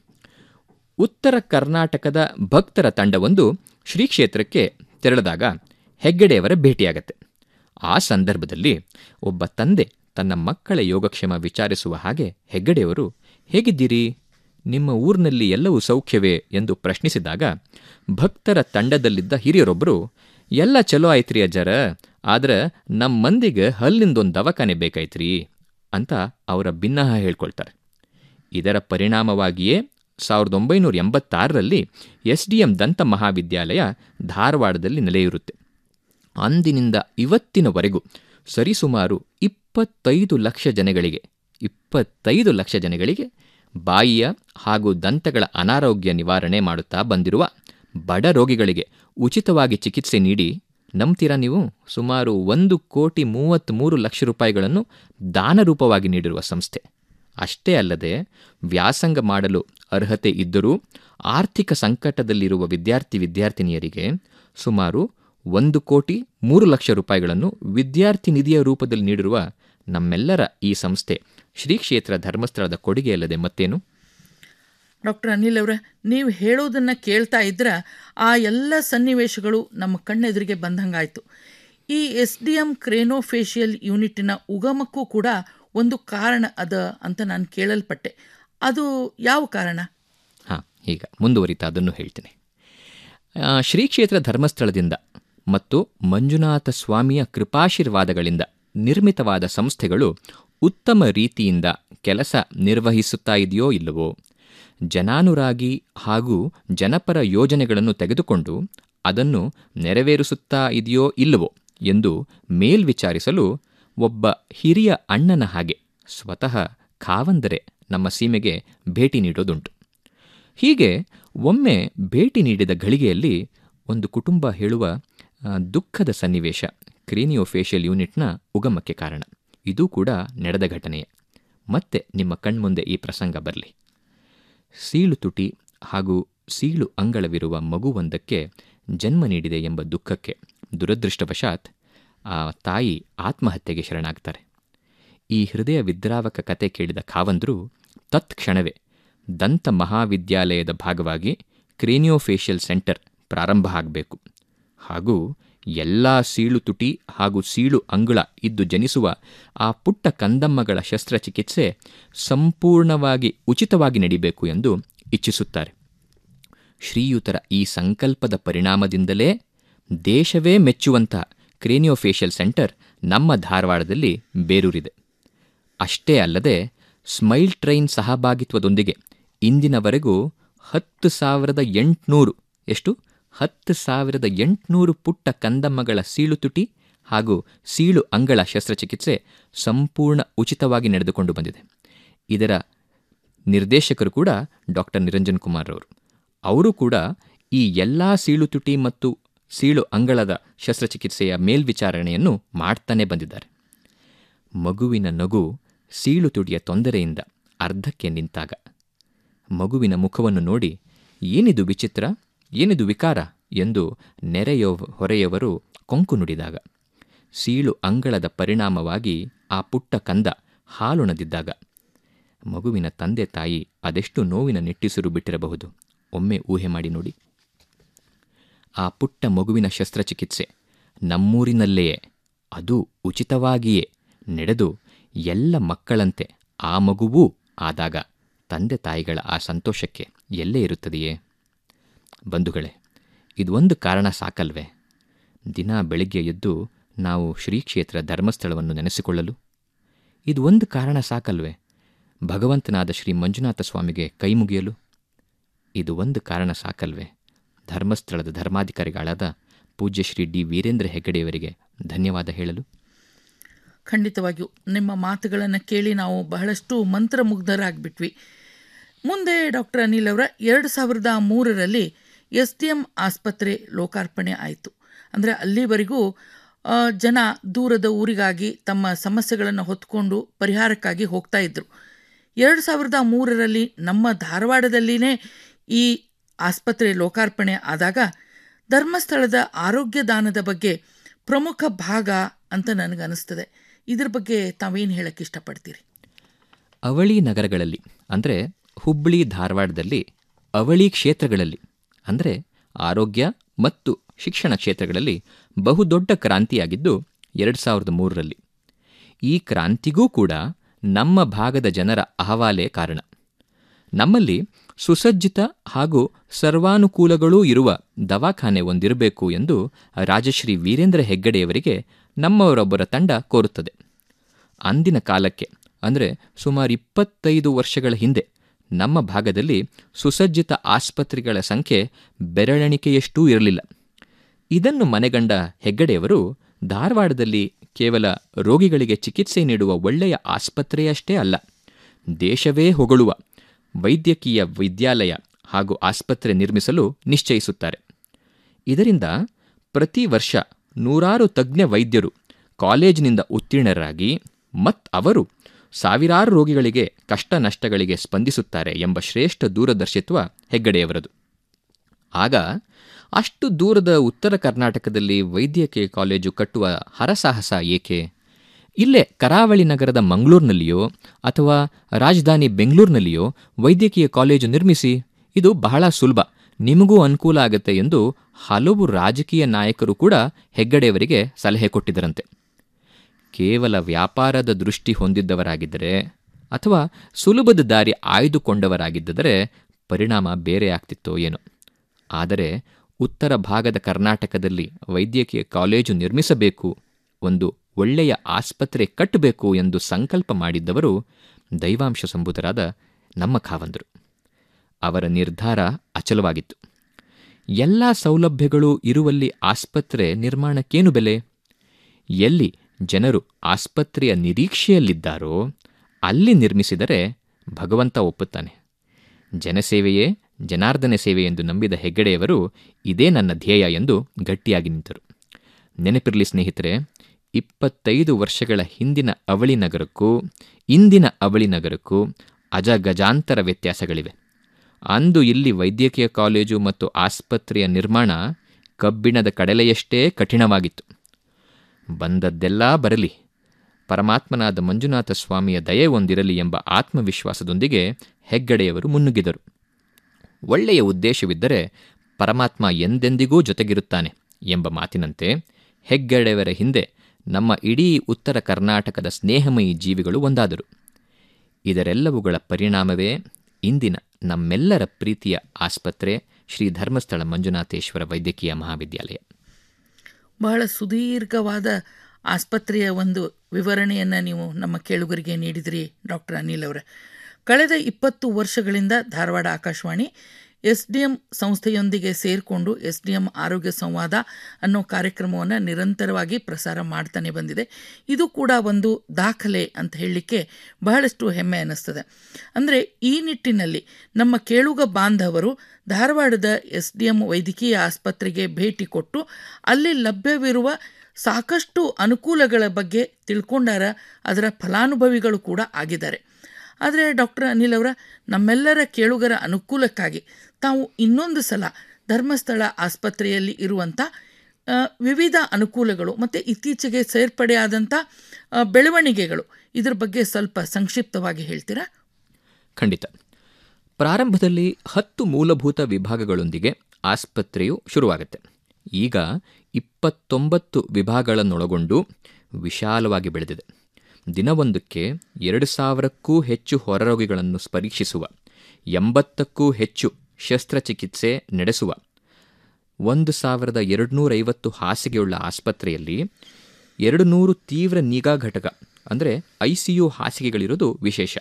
ಉತ್ತರ ಕರ್ನಾಟಕದ ಭಕ್ತರ ತಂಡವೊಂದು ಶ್ರೀ ಕ್ಷೇತ್ರಕ್ಕೆ ತೆರಳಿದಾಗ ಹೆಗ್ಗಡೆಯವರ ಭೇಟಿಯಾಗತ್ತೆ ಆ ಸಂದರ್ಭದಲ್ಲಿ ಒಬ್ಬ ತಂದೆ ತನ್ನ ಮಕ್ಕಳ ಯೋಗಕ್ಷೇಮ ವಿಚಾರಿಸುವ ಹಾಗೆ ಹೆಗ್ಗಡೆಯವರು ಹೇಗಿದ್ದೀರಿ ನಿಮ್ಮ ಊರಿನಲ್ಲಿ ಎಲ್ಲವೂ ಸೌಖ್ಯವೇ ಎಂದು ಪ್ರಶ್ನಿಸಿದಾಗ ಭಕ್ತರ ತಂಡದಲ್ಲಿದ್ದ ಹಿರಿಯರೊಬ್ಬರು ಎಲ್ಲ ಚಲೋ ಆಯ್ತ್ರಿ ಅಜ್ಜರ ಆದ್ರೆ ನಮ್ಮ ಮಂದಿಗೆ ಹಲ್ಲಿಂದೊಂದು ದವಾಖಾನೆ ಬೇಕಾಯ್ತ್ರಿ ಅಂತ ಅವರ ಭಿನ್ನಹ ಹೇಳ್ಕೊಳ್ತಾರೆ ಇದರ ಪರಿಣಾಮವಾಗಿಯೇ ಸಾವಿರದ ಒಂಬೈನೂರ ಎಂಬತ್ತಾರರಲ್ಲಿ ಎಸ್ ಡಿ ಎಂ ದಂತ ಮಹಾವಿದ್ಯಾಲಯ ಧಾರವಾಡದಲ್ಲಿ ನೆಲೆಯೂರುತ್ತೆ ಅಂದಿನಿಂದ ಇವತ್ತಿನವರೆಗೂ ಸರಿಸುಮಾರು ಇಪ್ಪತ್ತೈದು ಲಕ್ಷ ಜನಗಳಿಗೆ ಇಪ್ಪತ್ತೈದು ಲಕ್ಷ ಜನಗಳಿಗೆ ಬಾಯಿಯ ಹಾಗೂ ದಂತಗಳ ಅನಾರೋಗ್ಯ ನಿವಾರಣೆ ಮಾಡುತ್ತಾ ಬಂದಿರುವ ಬಡ ರೋಗಿಗಳಿಗೆ ಉಚಿತವಾಗಿ ಚಿಕಿತ್ಸೆ ನೀಡಿ ನಂಬ್ತೀರಾ ನೀವು ಸುಮಾರು ಒಂದು ಕೋಟಿ ಮೂವತ್ತ್ಮೂರು ಲಕ್ಷ ರೂಪಾಯಿಗಳನ್ನು ದಾನರೂಪವಾಗಿ ನೀಡಿರುವ ಸಂಸ್ಥೆ ಅಷ್ಟೇ ಅಲ್ಲದೆ ವ್ಯಾಸಂಗ ಮಾಡಲು ಅರ್ಹತೆ ಇದ್ದರೂ ಆರ್ಥಿಕ ಸಂಕಟದಲ್ಲಿರುವ ವಿದ್ಯಾರ್ಥಿ ವಿದ್ಯಾರ್ಥಿನಿಯರಿಗೆ ಸುಮಾರು ಒಂದು ಕೋಟಿ ಮೂರು ಲಕ್ಷ ರೂಪಾಯಿಗಳನ್ನು ವಿದ್ಯಾರ್ಥಿ ನಿಧಿಯ ರೂಪದಲ್ಲಿ ನೀಡಿರುವ ನಮ್ಮೆಲ್ಲರ ಈ ಸಂಸ್ಥೆ ಶ್ರೀ ಕ್ಷೇತ್ರ ಧರ್ಮಸ್ಥಳದ ಕೊಡುಗೆ ಅಲ್ಲದೆ ಮತ್ತೇನು
ಡಾಕ್ಟರ್ ಅನಿಲ್ ಅವರ ನೀವು ಹೇಳೋದನ್ನು ಕೇಳ್ತಾ ಇದ್ರೆ ಆ ಎಲ್ಲ ಸನ್ನಿವೇಶಗಳು ನಮ್ಮ ಕಣ್ಣೆದುರಿಗೆ ಬಂದಂಗಾಯಿತು ಈ ಎಸ್ ಡಿ ಎಂ ಕ್ರೇನೋಫೇಶಿಯಲ್ ಯೂನಿಟಿನ ಉಗಮಕ್ಕೂ ಕೂಡ ಒಂದು ಕಾರಣ ಅದ ಅಂತ ನಾನು ಕೇಳಲ್ಪಟ್ಟೆ ಅದು ಯಾವ ಕಾರಣ
ಹಾಂ ಈಗ ಮುಂದುವರಿತಾ ಅದನ್ನು ಹೇಳ್ತೇನೆ ಆ, ಶ್ರೀ ಕ್ಷೇತ್ರ ಧರ್ಮಸ್ಥಳದಿಂದ ಮತ್ತು ಮಂಜುನಾಥ ಸ್ವಾಮಿಯ ಕೃಪಾಶೀರ್ವಾದಗಳಿಂದ ನಿರ್ಮಿತವಾದ ಸಂಸ್ಥೆಗಳು ಉತ್ತಮ ರೀತಿಯಿಂದ ಕೆಲಸ ನಿರ್ವಹಿಸುತ್ತಾ ಇದೆಯೋ ಇಲ್ಲವೋ ಜನಾನುರಾಗಿ ಹಾಗೂ ಜನಪರ ಯೋಜನೆಗಳನ್ನು ತೆಗೆದುಕೊಂಡು ಅದನ್ನು ನೆರವೇರಿಸುತ್ತಾ ಇದೆಯೋ ಇಲ್ಲವೋ ಎಂದು ಮೇಲ್ವಿಚಾರಿಸಲು ಒಬ್ಬ ಹಿರಿಯ ಅಣ್ಣನ ಹಾಗೆ ಸ್ವತಃ ಖಾವಂದರೆ ನಮ್ಮ ಸೀಮೆಗೆ ಭೇಟಿ ನೀಡೋದುಂಟು ಹೀಗೆ ಒಮ್ಮೆ ಭೇಟಿ ನೀಡಿದ ಘಳಿಗೆಯಲ್ಲಿ ಒಂದು ಕುಟುಂಬ ಹೇಳುವ ಆ, ದುಃಖದ ಸನ್ನಿವೇಶ ಕ್ರೀನಿಯೋಫೇಶಿಯಲ್ ಯೂನಿಟ್ನ ಉಗಮಕ್ಕೆ ಕಾರಣ ಇದು ಕೂಡ ನಡೆದ ಘಟನೆಯೇ ಮತ್ತೆ ನಿಮ್ಮ ಕಣ್ಮುಂದೆ ಈ ಪ್ರಸಂಗ ಬರಲಿ ಸೀಳು ತುಟಿ ಹಾಗೂ ಸೀಳು ಅಂಗಳವಿರುವ ಮಗುವೊಂದಕ್ಕೆ ಜನ್ಮ ನೀಡಿದೆ ಎಂಬ ದುಃಖಕ್ಕೆ ದುರದೃಷ್ಟವಶಾತ್ ಆ ತಾಯಿ ಆತ್ಮಹತ್ಯೆಗೆ ಶರಣಾಗ್ತಾರೆ ಈ ಹೃದಯ ವಿದ್ರಾವಕ ಕತೆ ಕೇಳಿದ ಖಾವಂದ್ರು ತತ್ಕ್ಷಣವೇ ದಂತ ಮಹಾವಿದ್ಯಾಲಯದ ಭಾಗವಾಗಿ ಕ್ರೇನಿಯೋಫೇಶಿಯಲ್ ಸೆಂಟರ್ ಪ್ರಾರಂಭ ಆಗಬೇಕು ಹಾಗೂ ಎಲ್ಲ ಸೀಳು ತುಟಿ ಹಾಗೂ ಸೀಳು ಅಂಗುಳ ಇದ್ದು ಜನಿಸುವ ಆ ಪುಟ್ಟ ಕಂದಮ್ಮಗಳ ಶಸ್ತ್ರಚಿಕಿತ್ಸೆ ಸಂಪೂರ್ಣವಾಗಿ ಉಚಿತವಾಗಿ ನಡಿಬೇಕು ಎಂದು ಇಚ್ಛಿಸುತ್ತಾರೆ ಶ್ರೀಯುತರ ಈ ಸಂಕಲ್ಪದ ಪರಿಣಾಮದಿಂದಲೇ ದೇಶವೇ ಮೆಚ್ಚುವಂತಹ ಕ್ರೇನಿಯೋಫೇಶಿಯಲ್ ಸೆಂಟರ್ ನಮ್ಮ ಧಾರವಾಡದಲ್ಲಿ ಬೇರೂರಿದೆ ಅಷ್ಟೇ ಅಲ್ಲದೆ ಸ್ಮೈಲ್ ಟ್ರೈನ್ ಸಹಭಾಗಿತ್ವದೊಂದಿಗೆ ಇಂದಿನವರೆಗೂ ಹತ್ತು ಸಾವಿರದ ಎಂಟುನೂರು ಎಷ್ಟು ಹತ್ತು ಸಾವಿರದ ಎಂಟುನೂರು ಪುಟ್ಟ ಕಂದಮ್ಮಗಳ ಸೀಳು ತುಟಿ ಹಾಗೂ ಸೀಳು ಅಂಗಳ ಶಸ್ತ್ರಚಿಕಿತ್ಸೆ ಸಂಪೂರ್ಣ ಉಚಿತವಾಗಿ ನಡೆದುಕೊಂಡು ಬಂದಿದೆ ಇದರ ನಿರ್ದೇಶಕರು ಕೂಡ ಡಾಕ್ಟರ್ ನಿರಂಜನ್ ಕುಮಾರ್ ಅವರು ಅವರು ಕೂಡ ಈ ಎಲ್ಲ ಸೀಳು ತುಟಿ ಮತ್ತು ಸೀಳು ಅಂಗಳದ ಶಸ್ತ್ರಚಿಕಿತ್ಸೆಯ ಮೇಲ್ವಿಚಾರಣೆಯನ್ನು ಮಾಡ್ತಾನೆ ಬಂದಿದ್ದಾರೆ ಮಗುವಿನ ನಗು ಸೀಳು ತುಟಿಯ ತೊಂದರೆಯಿಂದ ಅರ್ಧಕ್ಕೆ ನಿಂತಾಗ ಮಗುವಿನ ಮುಖವನ್ನು ನೋಡಿ ಏನಿದು ವಿಚಿತ್ರ ಏನಿದು ವಿಕಾರ ಎಂದು ನೆರೆಯೋ ಹೊರೆಯವರು ಕೊಂಕು ನುಡಿದಾಗ ಸೀಳು ಅಂಗಳದ ಪರಿಣಾಮವಾಗಿ ಆ ಪುಟ್ಟ ಕಂದ ಹಾಲುಣದಿದ್ದಾಗ ಮಗುವಿನ ತಂದೆ ತಾಯಿ ಅದೆಷ್ಟು ನೋವಿನ ನಿಟ್ಟಿಸಿರು ಬಿಟ್ಟಿರಬಹುದು ಒಮ್ಮೆ ಊಹೆ ಮಾಡಿ ನೋಡಿ ಆ ಪುಟ್ಟ ಮಗುವಿನ ಶಸ್ತ್ರಚಿಕಿತ್ಸೆ ನಮ್ಮೂರಿನಲ್ಲೆಯೇ ಅದು ಉಚಿತವಾಗಿಯೇ ನಡೆದು ಎಲ್ಲ ಮಕ್ಕಳಂತೆ ಆ ಮಗುವೂ ಆದಾಗ ತಂದೆ ತಾಯಿಗಳ ಆ ಸಂತೋಷಕ್ಕೆ ಎಲ್ಲೇ ಇರುತ್ತದೆಯೇ ಬಂಧುಗಳೇ ಇದೊಂದು ಕಾರಣ ಸಾಕಲ್ವೇ ದಿನ ಬೆಳಿಗ್ಗೆ ಎದ್ದು ನಾವು ಶ್ರೀ ಕ್ಷೇತ್ರ ಧರ್ಮಸ್ಥಳವನ್ನು ನೆನೆಸಿಕೊಳ್ಳಲು ಇದು ಒಂದು ಕಾರಣ ಸಾಕಲ್ವೇ ಭಗವಂತನಾದ ಶ್ರೀ ಮಂಜುನಾಥ ಸ್ವಾಮಿಗೆ ಕೈ ಮುಗಿಯಲು ಇದು ಒಂದು ಕಾರಣ ಸಾಕಲ್ವೇ ಧರ್ಮಸ್ಥಳದ ಧರ್ಮಾಧಿಕಾರಿಗಳಾದ ಪೂಜ್ಯ ಶ್ರೀ ಡಿ ವೀರೇಂದ್ರ ಹೆಗ್ಗಡೆಯವರಿಗೆ ಧನ್ಯವಾದ ಹೇಳಲು
ಖಂಡಿತವಾಗಿಯೂ ನಿಮ್ಮ ಮಾತುಗಳನ್ನು ಕೇಳಿ ನಾವು ಬಹಳಷ್ಟು ಮಂತ್ರಮುಗ್ಧರಾಗ್ಬಿಟ್ವಿ ಮುಂದೆ ಡಾಕ್ಟರ್ ಅನಿಲ್ ಅವರ ಎರಡು ಸಾವಿರದ ಮೂರರಲ್ಲಿ ಎಸ್ ಡಿ ಎಂ ಆಸ್ಪತ್ರೆ ಲೋಕಾರ್ಪಣೆ ಆಯಿತು ಅಂದರೆ ಅಲ್ಲಿವರೆಗೂ ಆ, ಜನ ದೂರದ ಊರಿಗಾಗಿ ತಮ್ಮ ಸಮಸ್ಯೆಗಳನ್ನು ಹೊತ್ಕೊಂಡು ಪರಿಹಾರಕ್ಕಾಗಿ ಹೋಗ್ತಾ ಇದ್ರು ಎರಡು ಸಾವಿರದ ಮೂರರಲ್ಲಿ ನಮ್ಮ ಧಾರವಾಡದಲ್ಲಿನೇ ಈ ಆಸ್ಪತ್ರೆ ಲೋಕಾರ್ಪಣೆ ಆದಾಗ ಧರ್ಮಸ್ಥಳದ ಆರೋಗ್ಯ ದಾನದ ಬಗ್ಗೆ ಪ್ರಮುಖ ಭಾಗ ಅಂತ ನನಗನ್ನಿಸ್ತದೆ ಇದ್ರ ಬಗ್ಗೆ ತಾವೇನು ಹೇಳಕ್ಕೆ ಇಷ್ಟಪಡ್ತೀರಿ
ಅವಳಿ ನಗರಗಳಲ್ಲಿ ಅಂದರೆ ಹುಬ್ಬಳ್ಳಿ ಧಾರವಾಡದಲ್ಲಿ ಅವಳಿ ಕ್ಷೇತ್ರಗಳಲ್ಲಿ ಅಂದರೆ ಆರೋಗ್ಯ ಮತ್ತು ಶಿಕ್ಷಣ ಕ್ಷೇತ್ರಗಳಲ್ಲಿ ಬಹುದೊಡ್ಡ ಕ್ರಾಂತಿಯಾಗಿದ್ದು ಎರಡು ಸಾವಿರದ ಮೂರರಲ್ಲಿ ಈ ಕ್ರಾಂತಿಗೂ ಕೂಡ ನಮ್ಮ ಭಾಗದ ಜನರ ಅಹವಾಲೇ ಕಾರಣ ನಮ್ಮಲ್ಲಿ ಸುಸಜ್ಜಿತ ಹಾಗೂ ಸರ್ವಾನುಕೂಲಗಳೂ ಇರುವ ದವಾಖಾನೆ ಒಂದಿರಬೇಕು ಎಂದು ರಾಜಶ್ರೀ ವೀರೇಂದ್ರ ಹೆಗ್ಗಡೆಯವರಿಗೆ ನಮ್ಮವರೊಬ್ಬರ ತಂಡ ಕೋರುತ್ತದೆ ಅಂದಿನ ಕಾಲಕ್ಕೆ ಅಂದರೆ ಸುಮಾರು ಇಪ್ಪತ್ತೈದು ವರ್ಷಗಳ ಹಿಂದೆ ನಮ್ಮ ಭಾಗದಲ್ಲಿ ಸುಸಜ್ಜಿತ ಆಸ್ಪತ್ರೆಗಳ ಸಂಖ್ಯೆ ಬೆರಳೆಣಿಕೆಯಷ್ಟೂ ಇರಲಿಲ್ಲ ಇದನ್ನು ಮನೆಗಂಡ ಹೆಗ್ಗಡೆಯವರು ಧಾರವಾಡದಲ್ಲಿ ಕೇವಲ ರೋಗಿಗಳಿಗೆ ಚಿಕಿತ್ಸೆ ನೀಡುವ ಒಳ್ಳೆಯ ಆಸ್ಪತ್ರೆಯಷ್ಟೇ ಅಲ್ಲ ದೇಶವೇ ಹೊಗಳುವ ವೈದ್ಯಕೀಯ ವಿದ್ಯಾಲಯ ಹಾಗೂ ಆಸ್ಪತ್ರೆ ನಿರ್ಮಿಸಲು ನಿಶ್ಚಯಿಸುತ್ತಾರೆ ಇದರಿಂದ ಪ್ರತಿ ವರ್ಷ ನೂರಾರು ತಜ್ಞ ವೈದ್ಯರು ಕಾಲೇಜಿನಿಂದ ಉತ್ತೀರ್ಣರಾಗಿ ಮತ್ ಅವರು ಸಾವಿರಾರು ರೋಗಿಗಳಿಗೆ ಕಷ್ಟ ನಷ್ಟಗಳಿಗೆ ಸ್ಪಂದಿಸುತ್ತಾರೆ ಎಂಬ ಶ್ರೇಷ್ಠ ದೂರದರ್ಶಿತ್ವ ಹೆಗ್ಗಡೆಯವರದು ಆಗ ಅಷ್ಟು ದೂರದ ಉತ್ತರ ಕರ್ನಾಟಕದಲ್ಲಿ ವೈದ್ಯಕೀಯ ಕಾಲೇಜು ಕಟ್ಟುವ ಹರಸಾಹಸ ಏಕೆ ಇಲ್ಲೇ ಕರಾವಳಿ ನಗರದ ಮಂಗಳೂರಿನಲ್ಲಿಯೋ ಅಥವಾ ರಾಜಧಾನಿ ಬೆಂಗಳೂರಿನಲ್ಲಿಯೋ ವೈದ್ಯಕೀಯ ಕಾಲೇಜು ನಿರ್ಮಿಸಿ ಇದು ಬಹಳ ಸುಲಭ ನಿಮಗೂ ಅನುಕೂಲ ಆಗುತ್ತೆ ಎಂದು ಹಲವು ರಾಜಕೀಯ ನಾಯಕರು ಕೂಡ ಹೆಗ್ಗಡೆಯವರಿಗೆ ಸಲಹೆ ಕೊಟ್ಟಿದ್ದರಂತೆ ಕೇವಲ ವ್ಯಾಪಾರದ ದೃಷ್ಟಿ ಹೊಂದಿದ್ದವರಾಗಿದ್ದರೆ ಅಥವಾ ಸುಲಭದ ದಾರಿ ಆಯ್ದುಕೊಂಡವರಾಗಿದ್ದರೆ ಪರಿಣಾಮ ಬೇರೆ ಆಗ್ತಿತ್ತೋ ಏನೋ ಆದರೆ ಉತ್ತರ ಭಾಗದ ಕರ್ನಾಟಕದಲ್ಲಿ ವೈದ್ಯಕೀಯ ಕಾಲೇಜು ನಿರ್ಮಿಸಬೇಕು ಒಂದು ಒಳ್ಳೆಯ ಆಸ್ಪತ್ರೆ ಕಟ್ಟಬೇಕು ಎಂದು ಸಂಕಲ್ಪ ಮಾಡಿದ್ದವರು ದೈವಾಂಶ ಸಂಭೂತರಾದ ನಮ್ಮ ಖಾವಂದರು ಅವರ ನಿರ್ಧಾರ ಅಚಲವಾಗಿತ್ತು ಎಲ್ಲ ಸೌಲಭ್ಯಗಳು ಇರುವಲ್ಲಿ ಆಸ್ಪತ್ರೆ ನಿರ್ಮಾಣಕ್ಕೇನು ಬೆಲೆ ಎಲ್ಲಿ ಜನರು ಆಸ್ಪತ್ರೆಯ ನಿರೀಕ್ಷೆಯಲ್ಲಿದ್ದಾರೋ ಅಲ್ಲಿ ನಿರ್ಮಿಸಿದರೆ ಭಗವಂತ ಒಪ್ಪುತ್ತಾನೆ ಜನಸೇವೆಯೇ ಜನಾರ್ದನ ಸೇವೆ ಎಂದು ನಂಬಿದ ಹೆಗ್ಗಡೆಯವರು ಇದೇ ನನ್ನ ಧ್ಯೇಯ ಎಂದು ಗಟ್ಟಿಯಾಗಿ ನಿಂತರು ನೆನಪಿರಲಿ ಸ್ನೇಹಿತರೆ ಇಪ್ಪತ್ತೈದು ವರ್ಷಗಳ ಹಿಂದಿನ ಅವಳಿ ನಗರಕ್ಕೂ ಇಂದಿನ ಅವಳಿ ನಗರಕ್ಕೂ ಅಜಗಜಾಂತರ ವ್ಯತ್ಯಾಸಗಳಿವೆ ಅಂದು ಇಲ್ಲಿ ವೈದ್ಯಕೀಯ ಕಾಲೇಜು ಮತ್ತು ಆಸ್ಪತ್ರೆಯ ನಿರ್ಮಾಣ ಕಬ್ಬಿಣದ ಕಡಲೆಯಷ್ಟೇ ಕಠಿಣವಾಗಿತ್ತು ಬಂದದ್ದೆಲ್ಲ ಬರಲಿ ಪರಮಾತ್ಮನಾದ ಮಂಜುನಾಥ ಸ್ವಾಮಿಯ ದಯೆ ಒಂದಿರಲಿ ಎಂಬ ಆತ್ಮವಿಶ್ವಾಸದೊಂದಿಗೆ ಹೆಗ್ಗಡೆಯವರು ಮುನ್ನುಗ್ಗಿದರು ಒಳ್ಳೆಯ ಉದ್ದೇಶವಿದ್ದರೆ ಪರಮಾತ್ಮ ಎಂದೆಂದಿಗೂ ಜೊತೆಗಿರುತ್ತಾನೆ ಎಂಬ ಮಾತಿನಂತೆ ಹೆಗ್ಗಡೆಯವರ ಹಿಂದೆ ನಮ್ಮ ಇಡೀ ಉತ್ತರ ಕರ್ನಾಟಕದ ಸ್ನೇಹಮಯಿ ಜೀವಿಗಳು ಒಂದಾದರು ಇದರೆಲ್ಲವುಗಳ ಪರಿಣಾಮವೇ ಇಂದಿನ ನಮ್ಮೆಲ್ಲರ ಪ್ರೀತಿಯ ಆಸ್ಪತ್ರೆ ಶ್ರೀ ಧರ್ಮಸ್ಥಳ ಮಂಜುನಾಥೇಶ್ವರ ವೈದ್ಯಕೀಯ ಮಹಾವಿದ್ಯಾಲಯ
ಬಹಳ ಸುದೀರ್ಘವಾದ ಆಸ್ಪತ್ರೆಯ ಒಂದು ವಿವರಣೆಯನ್ನು ನೀವು ನಮ್ಮ ಕೇಳುಗರಿಗೆ ನೀಡಿದಿರಿ ಡಾಕ್ಟರ್ ಅನಿಲ್ ಅವರೇ ಕಳೆದ ಇಪ್ಪತ್ತು ವರ್ಷಗಳಿಂದ Dharwad Akashvani S D M ಸಂಸ್ಥೆಯೊಂದಿಗೆ ಸೇರಿಕೊಂಡು ಎಸ್ ಡಿ ಎಂ ಆರೋಗ್ಯ ಸಂವಾದ ಅನ್ನೋ ಕಾರ್ಯಕ್ರಮವನ್ನು ನಿರಂತರವಾಗಿ ಪ್ರಸಾರ ಮಾಡ್ತಾನೆ ಬಂದಿದೆ ಇದು ಕೂಡ ಒಂದು ದಾಖಲೆ ಅಂತ ಹೇಳಲಿಕ್ಕೆ ಬಹಳಷ್ಟು ಹೆಮ್ಮೆ ಅನ್ನಿಸ್ತದೆ ಅಂದರೆ ಈ ನಿಟ್ಟಿನಲ್ಲಿ ನಮ್ಮ ಕೇಳುಗ ಬಾಂಧವರು ಧಾರವಾಡದ ಎಸ್ ಡಿ ಎಂ ವೈದ್ಯಕೀಯ ಆಸ್ಪತ್ರೆಗೆ ಭೇಟಿ ಕೊಟ್ಟು ಅಲ್ಲಿ ಲಭ್ಯವಿರುವ ಸಾಕಷ್ಟು ಅನುಕೂಲಗಳ ಬಗ್ಗೆ ತಿಳ್ಕೊಂಡಾರ ಅದರ ಫಲಾನುಭವಿಗಳು ಕೂಡ ಆಗಿದ್ದಾರೆ ಆದರೆ ಡಾಕ್ಟರ್ ಅನಿಲ್ ಅವರ ನಮ್ಮೆಲ್ಲರ ಕೇಳುಗರ ಅನುಕೂಲಕ್ಕಾಗಿ ತಾವು ಇನ್ನೊಂದು ಸಲ ಧರ್ಮಸ್ಥಳ ಆಸ್ಪತ್ರೆಯಲ್ಲಿ ಇರುವಂಥ ಆ, ವಿವಿಧ ಅನುಕೂಲಗಳು ಮತ್ತು ಇತ್ತೀಚೆಗೆ ಸೇರ್ಪಡೆಯಾದಂಥ ಆ, ಬೆಳವಣಿಗೆಗಳು ಇದ್ರ ಬಗ್ಗೆ ಸ್ವಲ್ಪ ಸಂಕ್ಷಿಪ್ತವಾಗಿ ಹೇಳ್ತೀರಾ
ಖಂಡಿತ ಪ್ರಾರಂಭದಲ್ಲಿ ಹತ್ತು ಮೂಲಭೂತ ವಿಭಾಗಗಳೊಂದಿಗೆ ಆಸ್ಪತ್ರೆಯು ಶುರುವಾಗುತ್ತೆ ಈಗ ಇಪ್ಪತ್ತೊಂಬತ್ತು ವಿಭಾಗಗಳನ್ನೊಳಗೊಂಡು ವಿಶಾಲವಾಗಿ ಬೆಳೆದಿದೆ ದಿನವೊಂದಕ್ಕೆ ಎರಡು ಸಾವಿರಕ್ಕೂ ಹೆಚ್ಚು ಹೊರರೋಗಿಗಳನ್ನು ಪರೀಕ್ಷಿಸುವ ಎಂಬತ್ತಕ್ಕೂ ಹೆಚ್ಚು ಶಸ್ತ್ರಚಿಕಿತ್ಸೆ ನಡೆಸುವ ಒಂದು ಸಾವಿರದ ಎರಡುನೂರೈವತ್ತು ಹಾಸಿಗೆಯುಳ್ಳ ಆಸ್ಪತ್ರೆಯಲ್ಲಿ ಎರಡು ನೂರು ತೀವ್ರ ನಿಗಾ ಘಟಕ ಅಂದರೆ ಐ ಸಿ ಯು ಹಾಸಿಗೆಗಳಿರೋದು ವಿಶೇಷ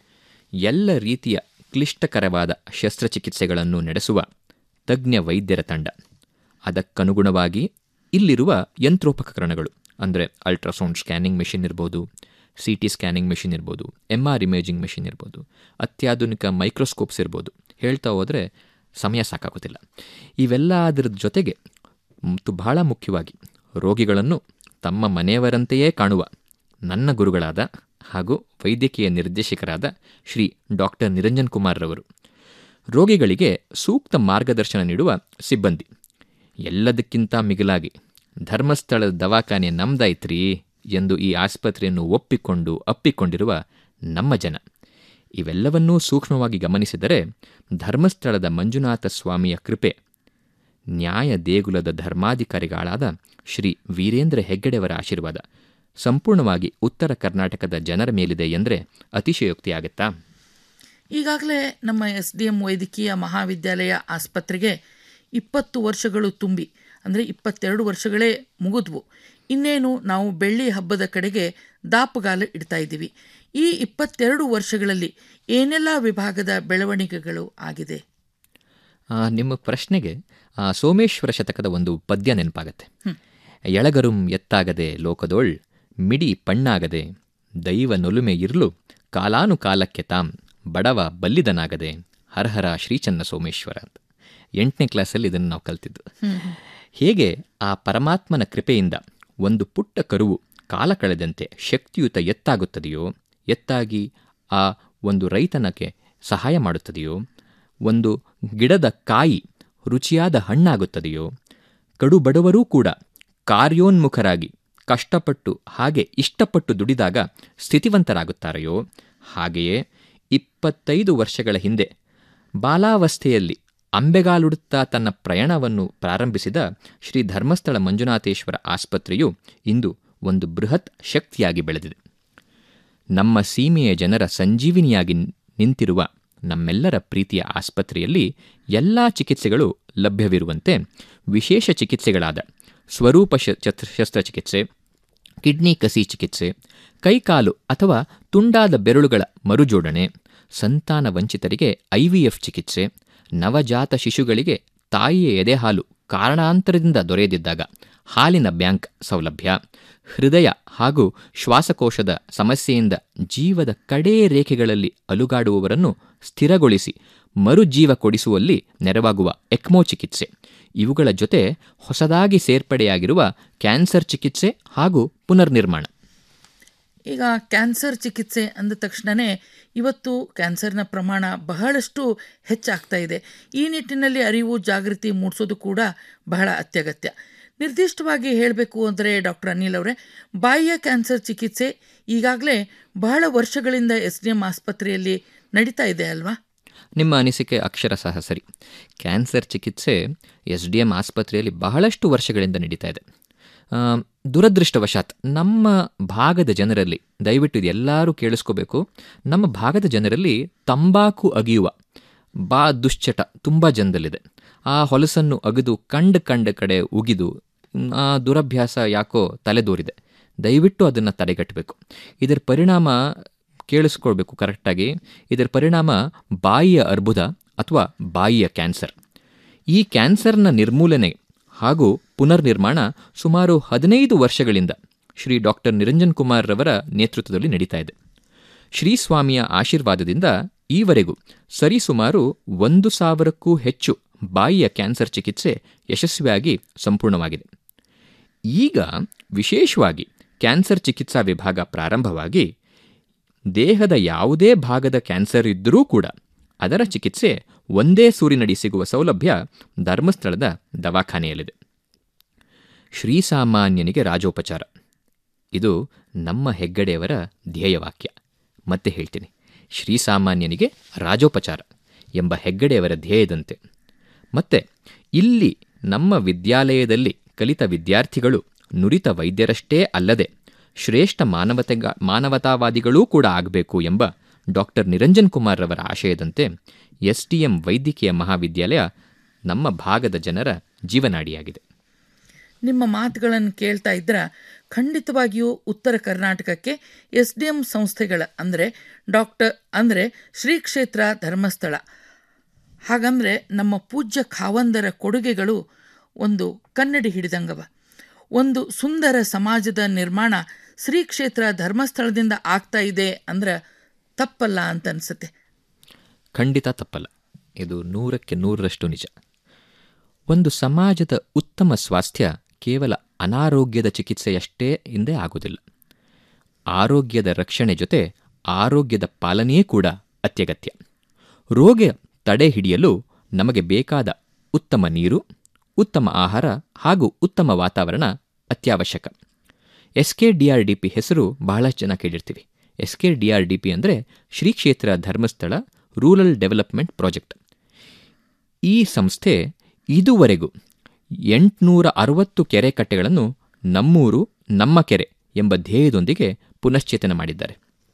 ಎಲ್ಲ ರೀತಿಯ ಕ್ಲಿಷ್ಟಕರವಾದ ಶಸ್ತ್ರಚಿಕಿತ್ಸೆಗಳನ್ನು ನಡೆಸುವ ತಜ್ಞ ವೈದ್ಯರ ತಂಡ ಅದಕ್ಕನುಗುಣವಾಗಿ ಇಲ್ಲಿರುವ ಯಂತ್ರೋಪಕರಣಗಳು ಅಂದರೆ ಅಲ್ಟ್ರಾಸೌಂಡ್ ಸ್ಕ್ಯಾನಿಂಗ್ ಮೆಷಿನ್ ಇರ್ಬೋದು ಸಿ ಟಿ ಸ್ಕ್ಯಾನಿಂಗ್ ಮೆಷಿನ್ ಇರ್ಬೋದು ಎಮ್ ಆರ್ ಇಮೇಜಿಂಗ್ ಮೆಷಿನ್ ಇರ್ಬೋದು ಅತ್ಯಾಧುನಿಕ ಮೈಕ್ರೋಸ್ಕೋಪ್ಸ್ ಇರ್ಬೋದು ಹೇಳ್ತಾ ಹೋದರೆ ಸಮಯ ಸಾಕಾಗೋದಿಲ್ಲ ಇವೆಲ್ಲ ಅದರ ಜೊತೆಗೆ ಮತ್ತು ಬಹಳ ಮುಖ್ಯವಾಗಿ ರೋಗಿಗಳನ್ನು ತಮ್ಮ ಮನೆಯವರಂತೆಯೇ ಕಾಣುವ ನನ್ನ ಗುರುಗಳಾದ ಹಾಗೂ ವೈದ್ಯಕೀಯ ನಿರ್ದೇಶಕರಾದ ಶ್ರೀ ಡಾಕ್ಟರ್ ನಿರಂಜನ್ ಕುಮಾರ್ ರವರು ರೋಗಿಗಳಿಗೆ ಸೂಕ್ತ ಮಾರ್ಗದರ್ಶನ ನೀಡುವ ಸಿಬ್ಬಂದಿ ಎಲ್ಲದಕ್ಕಿಂತ ಮಿಗಿಲಾಗಿ ಧರ್ಮಸ್ಥಳದ ದವಾಖಾನೆ ನಮ್ದಾಯ್ತ್ರಿ ಎಂದು ಈ ಆಸ್ಪತ್ರೆಯನ್ನು ಒಪ್ಪಿಕೊಂಡು ಅಪ್ಪಿಕೊಂಡಿರುವ ನಮ್ಮ ಜನ ಇವೆಲ್ಲವನ್ನೂ ಸೂಕ್ಷ್ಮವಾಗಿ ಗಮನಿಸಿದರೆ ಧರ್ಮಸ್ಥಳದ ಮಂಜುನಾಥ ಸ್ವಾಮಿಯ ಕೃಪೆ ನ್ಯಾಯ ದೇಗುಲದ ಧರ್ಮಾಧಿಕಾರಿಗಳಾದ ಶ್ರೀ ವೀರೇಂದ್ರ ಹೆಗ್ಗಡೆಯವರ ಆಶೀರ್ವಾದ ಸಂಪೂರ್ಣವಾಗಿ ಉತ್ತರ ಕರ್ನಾಟಕದ ಜನರ ಮೇಲಿದೆ ಎಂದರೆ ಅತಿಶಯೋಕ್ತಿಯಾಗುತ್ತಾ
ಈಗಾಗಲೇ ನಮ್ಮ ಎಸ್ ಡಿ ಎಂ ವೈದ್ಯಕೀಯ ಮಹಾವಿದ್ಯಾಲಯ ಆಸ್ಪತ್ರೆಗೆ ಇಪ್ಪತ್ತು ವರ್ಷಗಳು ತುಂಬಿ ಅಂದರೆ ಇಪ್ಪತ್ತೆರಡು ವರ್ಷಗಳೇ ಮುಗಿದ್ವು ಇನ್ನೇನು ನಾವು ಬೆಳ್ಳಿ ಹಬ್ಬದ ಕಡೆಗೆ ದಾಪುಗಾಲ ಇಡ್ತಾ ಇದ್ದೀವಿ ಈ ಇಪ್ಪತ್ತೆರಡು ವರ್ಷಗಳಲ್ಲಿ ಏನೆಲ್ಲ ವಿಭಾಗದ ಬೆಳವಣಿಗೆಗಳು ಆಗಿದೆ
ಆ, ನಿಮ್ಮ ಪ್ರಶ್ನೆಗೆ ಆ, ಸೋಮೇಶ್ವರ ಶತಕದ ಒಂದು ಪದ್ಯ ನೆನಪಾಗತ್ತೆ ಎಳಗರುಂ ಎತ್ತಾಗದೆ ಲೋಕದೊಳ್ ಮಿಡಿ ಪಣ್ಣಾಗದೆ ದೈವ ನೊಲುಮೆ ಇರ್ಲು ಕಾಲಾನುಕಾಲಕ್ಕೆ ತಾಂ ಬಡವ ಬಲ್ಲಿದನಾಗದೆ ಹರಹರ ಶ್ರೀಚನ್ನ ಸೋಮೇಶ್ವರ ಅಂತ ಎಂಟನೇ ಕ್ಲಾಸಲ್ಲಿ ಇದನ್ನು ನಾವು ಕಲ್ತಿದ್ದು ಹೇಗೆ ಆ ಪರಮಾತ್ಮನ ಕೃಪೆಯಿಂದ ಒಂದು ಪುಟ್ಟ ಕರುವು ಕಾಲ ಕಳೆದಂತೆ ಶಕ್ತಿಯುತ ಎತ್ತಾಗುತ್ತದೆಯೋ ಎತ್ತಾಗಿ ಆ ಒಂದು ರೈತನಕ್ಕೆ ಸಹಾಯ ಮಾಡುತ್ತದೆಯೋ ಒಂದು ಗಿಡದ ಕಾಯಿ ರುಚಿಯಾದ ಹಣ್ಣಾಗುತ್ತದೆಯೋ ಕಡು ಬಡವರೂ ಕೂಡ ಕಾರ್ಯೋನ್ಮುಖರಾಗಿ ಕಷ್ಟಪಟ್ಟು ಹಾಗೆ ಇಷ್ಟಪಟ್ಟು ದುಡಿದಾಗ ಸ್ಥಿತಿವಂತರಾಗುತ್ತಾರೆಯೋ ಹಾಗೆಯೇ ಇಪ್ಪತ್ತೈದು ವರ್ಷಗಳ ಹಿಂದೆ ಬಾಲಾವಸ್ಥೆಯಲ್ಲಿ ಅಂಬೆಗಾಲುಡುತ್ತಾ ತನ್ನ ಪ್ರಯಾಣವನ್ನು ಪ್ರಾರಂಭಿಸಿದ ಶ್ರೀ ಧರ್ಮಸ್ಥಳ ಮಂಜುನಾಥೇಶ್ವರ ಆಸ್ಪತ್ರೆಯು ಇಂದು ಒಂದು ಬೃಹತ್ ಶಕ್ತಿಯಾಗಿ ಬೆಳೆದಿದೆ ನಮ್ಮ ಸೀಮೆಯ ಜನರ ಸಂಜೀವಿನಿಯಾಗಿ ನಿಂತಿರುವ ನಮ್ಮೆಲ್ಲರ ಪ್ರೀತಿಯ ಆಸ್ಪತ್ರೆಯಲ್ಲಿ ಎಲ್ಲ ಚಿಕಿತ್ಸೆಗಳು ಲಭ್ಯವಿರುವಂತೆ ವಿಶೇಷ ಚಿಕಿತ್ಸೆಗಳಾದ ಸ್ವರೂಪ ಶಸ್ತ್ರಚಿಕಿತ್ಸೆ ಕಿಡ್ನಿ ಕಸಿ ಚಿಕಿತ್ಸೆ ಕೈಕಾಲು ಅಥವಾ ತುಂಡಾದ ಬೆರಳುಗಳ ಮರುಜೋಡಣೆ ಸಂತಾನ ವಂಚಿತರಿಗೆ ಐವಿಎಫ್ ಚಿಕಿತ್ಸೆ ನವಜಾತ ಶಿಶುಗಳಿಗೆ ತಾಯಿಯ ಎದೆಹಾಲು ಕಾರಣಾಂತರದಿಂದ ದೊರೆಯದಿದ್ದಾಗ ಹಾಲಿನ ಬ್ಯಾಂಕ್ ಸೌಲಭ್ಯ ಹೃದಯ ಹಾಗೂ ಶ್ವಾಸಕೋಶದ ಸಮಸ್ಯೆಯಿಂದ ಜೀವದ ಕಡೇ ರೇಖೆಗಳಲ್ಲಿ ಅಲುಗಾಡುವವರನ್ನು ಸ್ಥಿರಗೊಳಿಸಿ ಮರುಜೀವ ಕೊಡಿಸುವಲ್ಲಿ ನೆರವಾಗುವ ಎಕ್ಮೋ ಚಿಕಿತ್ಸೆ ಇವುಗಳ ಜೊತೆ ಹೊಸದಾಗಿ ಸೇರ್ಪಡೆಯಾಗಿರುವ ಕ್ಯಾನ್ಸರ್ ಚಿಕಿತ್ಸೆ ಹಾಗೂ ಪುನರ್ನಿರ್ಮಾಣ
ಈಗ ಕ್ಯಾನ್ಸರ್ ಚಿಕಿತ್ಸೆ ಅಂದ ತಕ್ಷಣವೇ ಇವತ್ತು ಕ್ಯಾನ್ಸರ್ನ ಪ್ರಮಾಣ ಬಹಳಷ್ಟು ಹೆಚ್ಚಾಗ್ತಾ ಇದೆ ಈ ನಿಟ್ಟಿನಲ್ಲಿ ಅರಿವು ಜಾಗೃತಿ ಮೂಡಿಸೋದು ಕೂಡ ಬಹಳ ಅತ್ಯಗತ್ಯ ನಿರ್ದಿಷ್ಟವಾಗಿ ಹೇಳಬೇಕು ಅಂದರೆ ಡಾಕ್ಟರ್ ಅನಿಲ್ ಅವರೇ ಬಾಯಿಯ ಕ್ಯಾನ್ಸರ್ ಚಿಕಿತ್ಸೆ ಈಗಾಗಲೇ ಬಹಳ ವರ್ಷಗಳಿಂದ ಎಸ್ ಡಿ ಎಂ ಆಸ್ಪತ್ರೆಯಲ್ಲಿ ನಡೀತಾ ಇದೆ ಅಲ್ವಾ
ನಿಮ್ಮ ಅನಿಸಿಕೆ ಅಕ್ಷರ ಸಹ ಸರಿ ಕ್ಯಾನ್ಸರ್ ಚಿಕಿತ್ಸೆ ಎಸ್ ಡಿ ಎಂ ಆಸ್ಪತ್ರೆಯಲ್ಲಿ ಬಹಳಷ್ಟು ವರ್ಷಗಳಿಂದ ನಡೀತಾ ಇದೆ ದುರದೃಷ್ಟವಶಾತ್ ನಮ್ಮ ಭಾಗದ ಜನರಲ್ಲಿ ದಯವಿಟ್ಟು ಇದು ಎಲ್ಲರೂ ಕೇಳಿಸ್ಕೋಬೇಕು ನಮ್ಮ ಭಾಗದ ಜನರಲ್ಲಿ ತಂಬಾಕು ಅಗಿಯುವ ಬಾ ದುಶ್ಚಟ ತುಂಬ ಜನದಲ್ಲಿದೆ ಆ ಹೊಲಸನ್ನು ಅಗೆದು ಕಂಡ ಕಂಡ ಕಡೆ ಉಗಿದು ಆ ದುರಭ್ಯಾಸ ಯಾಕೋ ತಲೆದೋರಿದೆ ದಯವಿಟ್ಟು ಅದನ್ನು ತಡೆಗಟ್ಟಬೇಕು ಇದರ ಪರಿಣಾಮ ಕೇಳಿಸ್ಕೊಳ್ಬೇಕು ಕರೆಕ್ಟಾಗಿ ಇದರ ಪರಿಣಾಮ ಬಾಯಿಯ ಅರ್ಬುದ ಅಥವಾ ಬಾಯಿಯ ಕ್ಯಾನ್ಸರ್ ಈ ಕ್ಯಾನ್ಸರ್ನ ನಿರ್ಮೂಲನೆ ಹಾಗೂ ಪುನರ್ನಿರ್ಮಾಣ ಸುಮಾರು ಹದಿನೈದು ವರ್ಷಗಳಿಂದ ಶ್ರೀ ಡಾಕ್ಟರ್ ನಿರಂಜನ್ ಕುಮಾರ್ ರವರ ನೇತೃತ್ವದಲ್ಲಿ ನಡೀತಾ ಇದೆ ಶ್ರೀಸ್ವಾಮಿಯ ಆಶೀರ್ವಾದದಿಂದ ಈವರೆಗೂ ಸರಿಸುಮಾರು ಒಂದು ಸಾವಿರಕ್ಕೂ ಹೆಚ್ಚು ಬಾಯಿಯ ಕ್ಯಾನ್ಸರ್ ಚಿಕಿತ್ಸೆ ಯಶಸ್ವಿಯಾಗಿ ಸಂಪೂರ್ಣವಾಗಿದೆ ಈಗ ವಿಶೇಷವಾಗಿ ಕ್ಯಾನ್ಸರ್ ಚಿಕಿತ್ಸಾ ವಿಭಾಗ ಪ್ರಾರಂಭವಾಗಿ ದೇಹದ ಯಾವುದೇ ಭಾಗದ ಕ್ಯಾನ್ಸರ್ ಇದ್ದರೂ ಕೂಡ ಅದರ ಚಿಕಿತ್ಸೆ ಒಂದೇ ಸೂರಿನಡಿ ಸಿಗುವ ಸೌಲಭ್ಯ ಧರ್ಮಸ್ಥಳದ ದವಾಖಾನೆಯಲ್ಲಿದೆ ಶ್ರೀಸಾಮಾನ್ಯನಿಗೆ ರಾಜೋಪಚಾರ ಇದು ನಮ್ಮ ಹೆಗ್ಗಡೆಯವರ ಧ್ಯೇಯವಾಕ್ಯ ಮತ್ತೆ ಹೇಳ್ತೀನಿ ಶ್ರೀಸಾಮಾನ್ಯನಿಗೆ ರಾಜೋಪಚಾರ ಎಂಬ ಹೆಗ್ಗಡೆಯವರ ಧ್ಯೇಯದಂತೆ ಮತ್ತೆ ಇಲ್ಲಿ ನಮ್ಮ ವಿದ್ಯಾಲಯದಲ್ಲಿ ಕಲಿತ ವಿದ್ಯಾರ್ಥಿಗಳು ನುರಿತ ವೈದ್ಯರಷ್ಟೇ ಅಲ್ಲದೆ ಶ್ರೇಷ್ಠ ಮಾನವತೆ ಮಾನವತಾವಾದಿಗಳೂ ಕೂಡ ಆಗಬೇಕು ಎಂಬ ಡಾಕ್ಟರ್ ನಿರಂಜನ್ ಕುಮಾರ್ ರವರ ಆಶಯದಂತೆ ಎಸ್ ಟಿ ಎಂ ವೈದ್ಯಕೀಯ ಮಹಾವಿದ್ಯಾಲಯ ನಮ್ಮ ಭಾಗದ ಜನರ ಜೀವನಾಡಿಯಾಗಿದೆ
ನಿಮ್ಮ ಮಾತುಗಳನ್ನು ಕೇಳ್ತಾ ಇದ್ರೆ ಖಂಡಿತವಾಗಿಯೂ ಉತ್ತರ ಕರ್ನಾಟಕಕ್ಕೆ ಎಸ್ ಡಿ ಎಂ ಸಂಸ್ಥೆಗಳ ಅಂದರೆ ಡಾಕ್ಟರ್ ಅಂದರೆ ಶ್ರೀ ಕ್ಷೇತ್ರ ಧರ್ಮಸ್ಥಳ ಹಾಗಂದರೆ ನಮ್ಮ ಪೂಜ್ಯ ಖಾವಂದರ ಕೊಡುಗೆಗಳು ಒಂದು ಕನ್ನಡಿ ಹಿಡಿದಂಗವ ಒಂದು ಸುಂದರ ಸಮಾಜದ ನಿರ್ಮಾಣ ಶ್ರೀ ಕ್ಷೇತ್ರ ಧರ್ಮಸ್ಥಳದಿಂದ ಆಗ್ತಾ ಇದೆ ಅಂದ್ರೆ ತಪ್ಪಲ್ಲ ಅಂತ ಅನಿಸುತ್ತೆ
ಖಂಡಿತ ತಪ್ಪಲ್ಲ ಇದು ನೂರಕ್ಕೆ ನೂರರಷ್ಟು ನಿಜ ಒಂದು ಸಮಾಜದ ಉತ್ತಮ ಸ್ವಾಸ್ಥ್ಯ ಕೇವಲ ಅನಾರೋಗ್ಯದ ಚಿಕಿತ್ಸೆಯಷ್ಟೇ ಹಿಂದೆ ಆಗುವುದಿಲ್ಲ ಆರೋಗ್ಯದ ರಕ್ಷಣೆ ಜೊತೆ ಆರೋಗ್ಯದ ಪಾಲನೆಯೇ ಕೂಡ ಅತ್ಯಗತ್ಯ ರೋಗ ತಡೆ ಹಿಡಿಯಲು ನಮಗೆ ಬೇಕಾದ ಉತ್ತಮ ನೀರು ಉತ್ತಮ ಆಹಾರ ಹಾಗೂ ಉತ್ತಮ ವಾತಾವರಣ ಅತ್ಯವಶ್ಯಕ S K D R D P ಹೆಸರು ಬಹಳಷ್ಟು ಜನ ಕೇಳಿರ್ತೀವಿ S K D R D P ಅಂದರೆ ಶ್ರೀ ಕ್ಷೇತ್ರ ಧರ್ಮಸ್ಥಳ ರೂರಲ್ ಡೆವಲಪ್ಮೆಂಟ್ ಪ್ರಾಜೆಕ್ಟ್ ಈ ಸಂಸ್ಥೆ ಇದುವರೆಗೂ ಎಂಟುನೂರ ಅರವತ್ತು ಕೆರೆ ಕಟ್ಟೆಗಳನ್ನು ನಮ್ಮೂರು ನಮ್ಮ ಕೆರೆ ಎಂಬ ಧ್ಯೇಯದೊಂದಿಗೆ ಪುನಶ್ಚೇತನ ಮಾಡಿದ್ದಾರೆ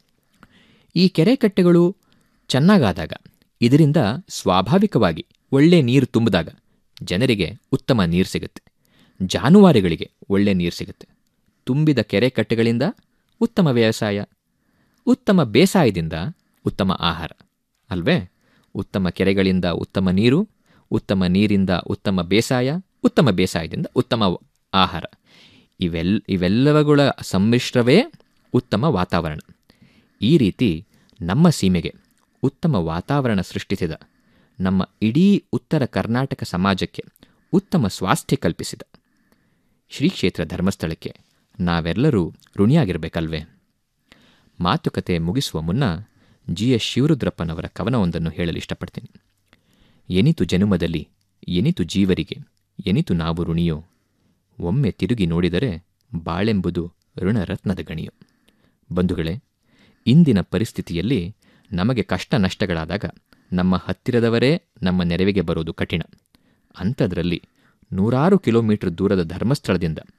ಈ ಕೆರೆ ಕಟ್ಟೆಗಳು ಚೆನ್ನಾಗಾದಾಗ ಇದರಿಂದ ಸ್ವಾಭಾವಿಕವಾಗಿ ಒಳ್ಳೆ ನೀರು ತುಂಬಿದಾಗ ಜನರಿಗೆ ಉತ್ತಮ ನೀರು ಸಿಗುತ್ತೆ ಜಾನುವಾರುಗಳಿಗೆ ಒಳ್ಳೆ ನೀರು ಸಿಗುತ್ತೆ ತುಂಬಿದ ಕೆರೆ ಕಟ್ಟೆಗಳಿಂದ ಉತ್ತಮ ವ್ಯವಸಾಯ ಉತ್ತಮ ಬೇಸಾಯದಿಂದ ಉತ್ತಮ ಆಹಾರ ಅಲ್ವೇ ಉತ್ತಮ ಕೆರೆಗಳಿಂದ ಉತ್ತಮ ನೀರು ಉತ್ತಮ ನೀರಿಂದ ಉತ್ತಮ ಬೇಸಾಯ ಉತ್ತಮ ಬೇಸಾಯದಿಂದ ಉತ್ತಮ ಆಹಾರ ಇವೆಲ್ ಇವೆಲ್ಲವುಗಳ ಸಮ್ಮಿಶ್ರವೇ ಉತ್ತಮ ವಾತಾವರಣ ಈ ರೀತಿ ನಮ್ಮ ಸೀಮೆಗೆ ಉತ್ತಮ ವಾತಾವರಣ ಸೃಷ್ಟಿಸಿದ ನಮ್ಮ ಇಡೀ ಉತ್ತರ ಕರ್ನಾಟಕ ಸಮಾಜಕ್ಕೆ ಉತ್ತಮ ಸ್ವಾಸ್ಥ್ಯ ಕಲ್ಪಿಸಿದ ಶ್ರೀ ಕ್ಷೇತ್ರ ಧರ್ಮಸ್ಥಳಕ್ಕೆ ನಾವೆಲ್ಲರೂ ಋಣಿಯಾಗಿರಬೇಕಲ್ವೇ ಮಾತುಕತೆ ಮುಗಿಸುವ ಮುನ್ನ ಜಿ ಎಸ್ ಶಿವರುದ್ರಪ್ಪನವರ ಕವನವೊಂದನ್ನು ಹೇಳಲು ಇಷ್ಟಪಡ್ತೀನಿ ಎನಿತು ಜನುಮದಲ್ಲಿ ಎನಿತು ಜೀವರಿಗೆ ಎನಿತು ನಾವು ಋಣಿಯೋ ಒಮ್ಮೆ ತಿರುಗಿ ನೋಡಿದರೆ ಬಾಳೆಂಬುದು ಋಣರತ್ನದ ಗಣಿಯೋ ಬಂಧುಗಳೇ ಇಂದಿನ ಪರಿಸ್ಥಿತಿಯಲ್ಲಿ ನಮಗೆ ಕಷ್ಟ ನಷ್ಟಗಳಾದಾಗ ನಮ್ಮ ಹತ್ತಿರದವರೇ ನಮ್ಮ ನೆರವಿಗೆ ಬರೋದು ಕಠಿಣ ಅಂಥದ್ರಲ್ಲಿ ನೂರಾರು ಕಿಲೋಮೀಟರ್ ದೂರದ ಧರ್ಮಸ್ಥಳದಿಂದ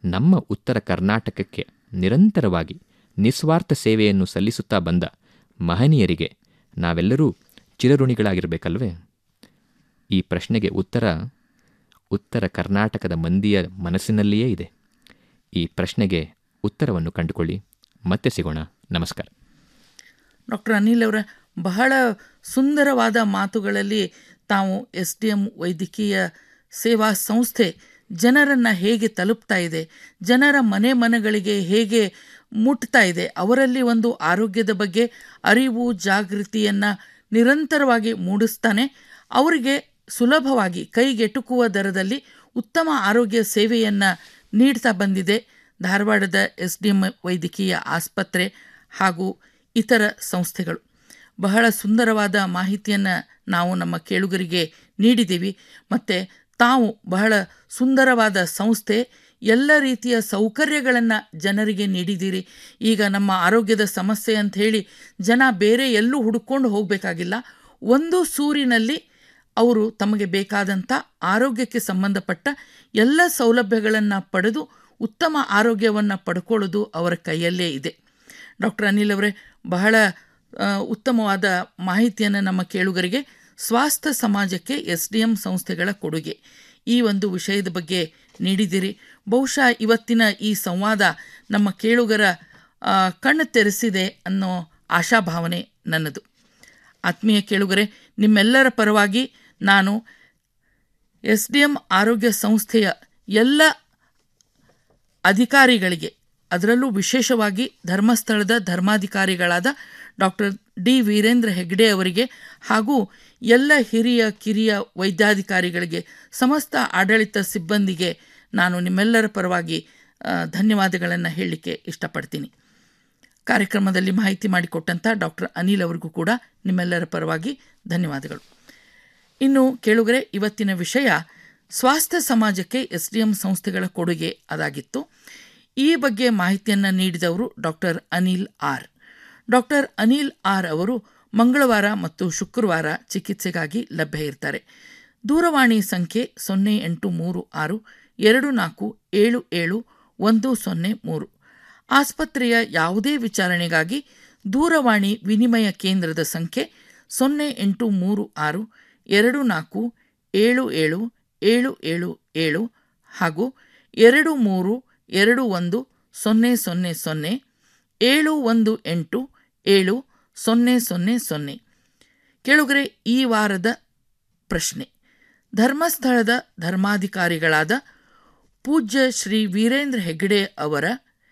ನಮ್ಮ ಉತ್ತರ ಕರ್ನಾಟಕಕ್ಕೆ ನಿರಂತರವಾಗಿ ನಿಸ್ವಾರ್ಥ ಸೇವೆಯನ್ನು ಸಲ್ಲಿಸುತ್ತಾ ಬಂದ ಮಹನೀಯರಿಗೆ ನಾವೆಲ್ಲರೂ ಚಿರಋಣಿಗಳಾಗಿರಬೇಕಲ್ವೇ ಈ ಪ್ರಶ್ನೆಗೆ ಉತ್ತರ ಉತ್ತರ ಕರ್ನಾಟಕದ ಮಂದಿಯ ಮನಸ್ಸಿನಲ್ಲಿಯೇ ಇದೆ ಈ ಪ್ರಶ್ನೆಗೆ ಉತ್ತರವನ್ನು ಕಂಡುಕೊಳ್ಳಿ ಮತ್ತೆ ಸಿಗೋಣ ನಮಸ್ಕಾರ
ಡಾಕ್ಟರ್ ಅನಿಲ್ ಅವರ ಬಹಳ ಸುಂದರವಾದ ಮಾತುಗಳಲ್ಲಿ ತಾವು ಎಸ್ ಡಿ ಎಂ ವೈದ್ಯಕೀಯ ಸೇವಾ ಸಂಸ್ಥೆ ಜನರನ್ನು ಹೇಗೆ ತಲುಪ್ತಾ ಇದೆ ಜನರ ಮನೆ ಮನಗಳಿಗೆ ಹೇಗೆ ಮುಟ್ತಾ ಇದೆ ಅವರಲ್ಲಿ ಒಂದು ಆರೋಗ್ಯದ ಬಗ್ಗೆ ಅರಿವು ಜಾಗೃತಿಯನ್ನು ನಿರಂತರವಾಗಿ ಮೂಡಿಸ್ತಾನೆ ಅವರಿಗೆ ಸುಲಭವಾಗಿ ಕೈಗೆಟುಕುವ ದರದಲ್ಲಿ ಉತ್ತಮ ಆರೋಗ್ಯ ಸೇವೆಯನ್ನು ನೀಡ್ತಾ ಬಂದಿದೆ ಧಾರವಾಡದ ಎಸ್ ಡಿ ಎಂ ವೈದ್ಯಕೀಯ ಆಸ್ಪತ್ರೆ ಹಾಗೂ ಇತರ ಸಂಸ್ಥೆಗಳು ಬಹಳ ಸುಂದರವಾದ ಮಾಹಿತಿಯನ್ನು ನಾವು ನಮ್ಮ ಕೇಳುಗರಿಗೆ ನೀಡಿದ್ದೀವಿ ಮತ್ತು ತಾವು ಬಹಳ ಸುಂದರವಾದ ಸಂಸ್ಥೆ ಎಲ್ಲ ರೀತಿಯ ಸೌಕರ್ಯಗಳನ್ನು ಜನರಿಗೆ ನೀಡಿದ್ದೀರಿ ಈಗ ನಮ್ಮ ಆರೋಗ್ಯದ ಸಮಸ್ಯೆ ಅಂತ ಹೇಳಿ ಜನ ಬೇರೆ ಎಲ್ಲೂ ಹುಡುಕೊಂಡು ಹೋಗಬೇಕಾಗಿಲ್ಲ ಒಂದು ಸೂರಿನಲ್ಲಿ ಅವರು ತಮಗೆ ಬೇಕಾದಂಥ ಆರೋಗ್ಯಕ್ಕೆ ಸಂಬಂಧಪಟ್ಟ ಎಲ್ಲ ಸೌಲಭ್ಯಗಳನ್ನು ಪಡೆದು ಉತ್ತಮ ಆರೋಗ್ಯವನ್ನು ಪಡ್ಕೊಳ್ಳೋದು ಅವರ ಕೈಯಲ್ಲೇ ಇದೆ ಡಾಕ್ಟರ್ ಅನಿಲ್ ಅವರೇ ಬಹಳ ಆ, ಉತ್ತಮವಾದ ಮಾಹಿತಿಯನ್ನು ನಮ್ಮ ಕೇಳುಗರಿಗೆ ಸ್ವಾಸ್ಥ್ಯ ಸಮಾಜಕ್ಕೆ ಎಸ್ ಡಿ ಎಂ ಸಂಸ್ಥೆಗಳ ಕೊಡುಗೆ ಈ ಒಂದು ವಿಷಯದ ಬಗ್ಗೆ ನೀಡಿದಿರಿ ಬಹುಶಃ ಇವತ್ತಿನ ಈ ಸಂವಾದ ನಮ್ಮ ಕೇಳುಗರ ಆ, ಕಣ್ಣು ತೆರೆಸಿದೆ ಅನ್ನೋ ಆಶಾಭಾವನೆ ನನ್ನದು ಆತ್ಮೀಯ ಕೇಳುಗರೆ ನಿಮ್ಮೆಲ್ಲರ ಪರವಾಗಿ ನಾನು ಎಸ್ ಡಿ ಎಂ ಆರೋಗ್ಯ ಸಂಸ್ಥೆಯ ಎಲ್ಲ ಅಧಿಕಾರಿಗಳಿಗೆ ಅದರಲ್ಲೂ ವಿಶೇಷವಾಗಿ ಧರ್ಮಸ್ಥಳದ ಧರ್ಮಾಧಿಕಾರಿಗಳಾದ ಡಾಕ್ಟರ್ ಡಿ ವೀರೇಂದ್ರ ಹೆಗ್ಡೆ ಅವರಿಗೆ ಹಾಗೂ ಎಲ್ಲ ಹಿರಿಯ ಕಿರಿಯ ವೈದ್ಯಾಧಿಕಾರಿಗಳಿಗೆ ಸಮಸ್ತ ಆಡಳಿತ ಸಿಬ್ಬಂದಿಗೆ ನಾನು ನಿಮ್ಮೆಲ್ಲರ ಪರವಾಗಿ ಧನ್ಯವಾದಗಳನ್ನು ಹೇಳಲಿಕ್ಕೆ ಇಷ್ಟಪಡ್ತೀನಿ ಕಾರ್ಯಕ್ರಮದಲ್ಲಿ ಮಾಹಿತಿ ಮಾಡಿಕೊಟ್ಟಂಥ ಡಾಕ್ಟರ್ ಅನಿಲ್ ಅವರಿಗೂ ಕೂಡ ನಿಮ್ಮೆಲ್ಲರ ಪರವಾಗಿ ಧನ್ಯವಾದಗಳು ಇನ್ನು ಕೇಳುಗರೆ ಇವತ್ತಿನ ವಿಷಯ ಸ್ವಾಸ್ಥ್ಯ ಸಮಾಜಕ್ಕೆ ಎಸ್ ಡಿ ಎಂ ಸಂಸ್ಥೆಗಳ ಕೊಡುಗೆ ಅದಾಗಿತ್ತು ಈ ಬಗ್ಗೆ ಮಾಹಿತಿಯನ್ನು ನೀಡಿದವರು doctor Anil R doctor Anil R ಅವರು ಮಂಗಳವಾರ ಮತ್ತು ಶುಕ್ರವಾರ ಚಿಕಿತ್ಸೆಗಾಗಿ ಲಭ್ಯ ಇರ್ತಾರೆ ದೂರವಾಣಿ ಸಂಖ್ಯೆ ಸೊನ್ನೆ ಎಂಟು ಮೂರು ಆರು ಎರಡು ನಾಲ್ಕು ಏಳು ಏಳು ಒಂದು ಸೊನ್ನೆ ಮೂರು ಆಸ್ಪತ್ರೆಯ ಯಾವುದೇ ವಿಚಾರಣೆಗಾಗಿ ದೂರವಾಣಿ ವಿನಿಮಯ ಕೇಂದ್ರದ ಸಂಖ್ಯೆ ಸೊನ್ನೆ ಎಂಟು ಮೂರು ಆರು ಎರಡು ನಾಲ್ಕು ಏಳು ಏಳು ಏಳು ಏಳು ಏಳು ಹಾಗೂ ಎರಡು ಮೂರು ಎರಡು ಒಂದು ಸೊನ್ನೆ ಸೊನ್ನೆ ಸೊನ್ನೆ ಏಳು ಒಂದು ಎಂಟು ಏಳು ಸೊನ್ನೆ ಸೊನ್ನೆ ಸೊನ್ನೆ ಕೇಳುಗರೆ ಈ ವಾರದ ಪ್ರಶ್ನೆ ಧರ್ಮಸ್ಥಳದ ಧರ್ಮಾಧಿಕಾರಿಗಳಾದ ಪೂಜ್ಯ ಶ್ರೀ ವೀರೇಂದ್ರ ಹೆಗ್ಡೆ ಅವರ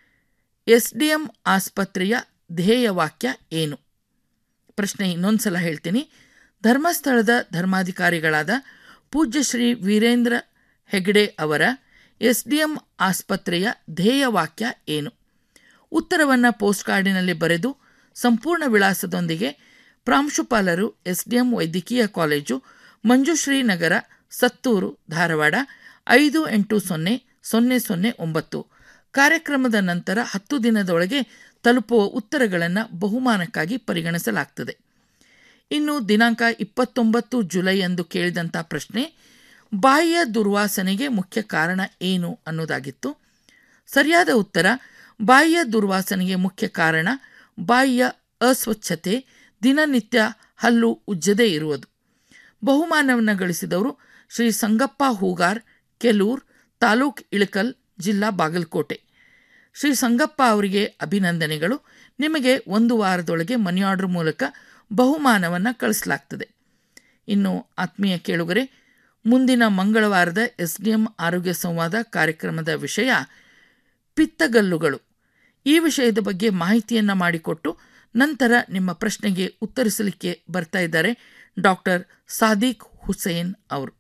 ಎಸ್ ಡಿ ಎಂ ಆಸ್ಪತ್ರೆಯ ಧ್ಯೇಯವಾಕ್ಯ ಏನು ಪ್ರಶ್ನೆ ಇನ್ನೊಂದು ಸಲ ಹೇಳ್ತೀನಿ ಧರ್ಮಸ್ಥಳದ ಧರ್ಮಾಧಿಕಾರಿಗಳಾದ ಪೂಜ್ಯ ಶ್ರೀ ವೀರೇಂದ್ರ ಹೆಗ್ಡೆ ಅವರ ಎಸ್ ಡಿ ಎಂ ಆಸ್ಪತ್ರೆಯ ಧ್ಯೇಯವಾಕ್ಯ ಏನು ಉತ್ತರವನ್ನು ಪೋಸ್ಟ್ ಕಾರ್ಡಿನಲ್ಲಿ ಬರೆದು ಸಂಪೂರ್ಣ ವಿಳಾಸದೊಂದಿಗೆ ಪ್ರಾಂಶುಪಾಲರು ಎಸ್ ಡಿ ಎಂ ವೈದ್ಯಕೀಯ ಕಾಲೇಜು ಮಂಜುಶ್ರೀ ನಗರ ಸತ್ತೂರು ಧಾರವಾಡ ಐದು ಎಂಟು ಸೊನ್ನೆ ಸೊನ್ನೆ ಸೊನ್ನೆ ಒಂಬತ್ತು ಕಾರ್ಯಕ್ರಮದ ನಂತರ ಹತ್ತು ದಿನದೊಳಗೆ ತಲುಪುವ ಉತ್ತರಗಳನ್ನು ಬಹುಮಾನಕ್ಕಾಗಿ ಪರಿಗಣಿಸಲಾಗ್ತದೆ ಇನ್ನು ದಿನಾಂಕ ಇಪ್ಪತ್ತೊಂಬತ್ತು ಜುಲೈ ಎಂದು ಕೇಳಿದಂಥ ಪ್ರಶ್ನೆ ಬಾಯಿಯ ದುರ್ವಾಸನೆಗೆ ಮುಖ್ಯ ಕಾರಣ ಏನು ಅನ್ನೋದಾಗಿತ್ತು ಸರಿಯಾದ ಉತ್ತರ ಬಾಯಿಯ ದುರ್ವಾಸನೆಗೆ ಮುಖ್ಯ ಕಾರಣ ಬಾಯಿಯ ಅಸ್ವಚ್ಛತೆ ದಿನನಿತ್ಯ ಹಲ್ಲು ಉಜ್ಜದೇ ಇರುವುದು ಬಹುಮಾನವನ್ನು ಗಳಿಸಿದವರು ಶ್ರೀ ಸಂಗಪ್ಪ ಹೂಗಾರ್ ಕೆಲೂರ್ ತಾಲೂಕ್ ಇಳಕಲ್ ಜಿಲ್ಲಾ ಬಾಗಲಕೋಟೆ ಶ್ರೀ ಸಂಗಪ್ಪ ಅವರಿಗೆ ಅಭಿನಂದನೆಗಳು ನಿಮಗೆ ಒಂದು ವಾರದೊಳಗೆ ಮನಿ ಆರ್ಡರ್ ಮೂಲಕ ಬಹುಮಾನವನ್ನು ಕಳಿಸಲಾಗ್ತದೆ ಇನ್ನು ಆತ್ಮೀಯ ಕೇಳುಗರೆ ಮುಂದಿನ ಮಂಗಳವಾರದ ಎಸ್ ಡಿ ಎಂ ಆರೋಗ್ಯ ಸಂವಾದ ಕಾರ್ಯಕ್ರಮದ ವಿಷಯ ಪಿತ್ತಗಲ್ಲುಗಳು ಈ ವಿಷಯದ ಬಗ್ಗೆ ಮಾಹಿತಿಯನ್ನು ಮಾಡಿಕೊಟ್ಟು ನಂತರ ನಿಮ್ಮ ಪ್ರಶ್ನೆಗೆ ಉತ್ತರಿಸಲಿಕ್ಕೆ ಬರ್ತಾ ಇದ್ದಾರೆ ಡಾಕ್ಟರ್ ಸಾದಿಕ್ ಹುಸೇನ್ ಅವರು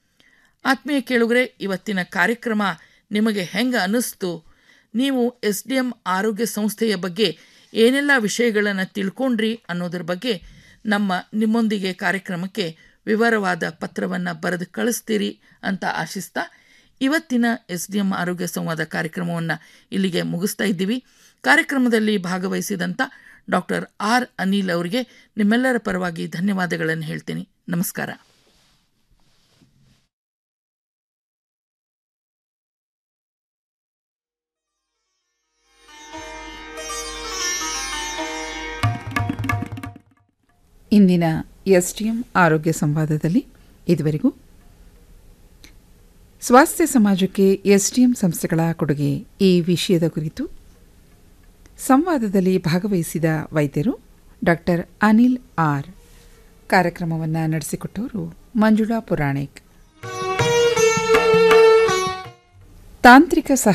ಆತ್ಮೀಯ ಕೇಳುಗರೆ ಇವತ್ತಿನ ಕಾರ್ಯಕ್ರಮ ನಿಮಗೆ ಹೆಂಗೆ ಅನ್ನಿಸ್ತು ನೀವು ಎಸ್ ಡಿ ಎಂ ಆರೋಗ್ಯ ಸಂಸ್ಥೆಯ ಬಗ್ಗೆ ಏನೆಲ್ಲ ವಿಷಯಗಳನ್ನು ತಿಳ್ಕೊಂಡ್ರಿ ಅನ್ನೋದ್ರ ಬಗ್ಗೆ ನಮ್ಮ ನಿಮ್ಮೊಂದಿಗೆ ಕಾರ್ಯಕ್ರಮಕ್ಕೆ ವಿವರವಾದ ಪತ್ರವನ್ನು ಬರೆದು ಕಳಿಸ್ತೀರಿ ಅಂತ ಆಶಿಸ್ತಾ ಇವತ್ತಿನ ಎಸ್ ಡಿ ಎಂ ಆರೋಗ್ಯ ಸಂವಾದ ಕಾರ್ಯಕ್ರಮವನ್ನು ಇಲ್ಲಿಗೆ ಮುಗಿಸ್ತಾ ಇದ್ದೀವಿ ಕಾರ್ಯಕ್ರಮದಲ್ಲಿ ಭಾಗವಹಿಸಿದಂಥ ಡಾಕ್ಟರ್ ಆರ್ ಅನಿಲ್ ಅವರಿಗೆ ನಿಮ್ಮೆಲ್ಲರ ಪರವಾಗಿ ಧನ್ಯವಾದಗಳನ್ನು ಹೇಳ್ತೀನಿ ನಮಸ್ಕಾರ
ಇಂದಿನ ಎಸ್ಟಿಎಂ ಆರೋಗ್ಯ ಸಂವಾದದಲ್ಲಿ ಇದುವರೆಗೂ ಸ್ವಾಸ್ಥ್ಯ ಸಮಾಜಕ್ಕೆ ಎಸ್ಡಿಎಂ ಸಂಸ್ಥೆಗಳ ಕೊಡುಗೆ ಈ ವಿಷಯದ ಕುರಿತು ಸಂವಾದದಲ್ಲಿ ಭಾಗವಹಿಸಿದ ವೈದ್ಯರು ಡಾಕ್ಟರ್ ಅನಿಲ್ ಆರ್ ಕಾರ್ಯಕ್ರಮವನ್ನು ನಡೆಸಿಕೊಟ್ಟವರು ಮಂಜುಳಾ ಪುರಾಣಿಕ್ ತಾಂತ್ರಿಕ ಸಹ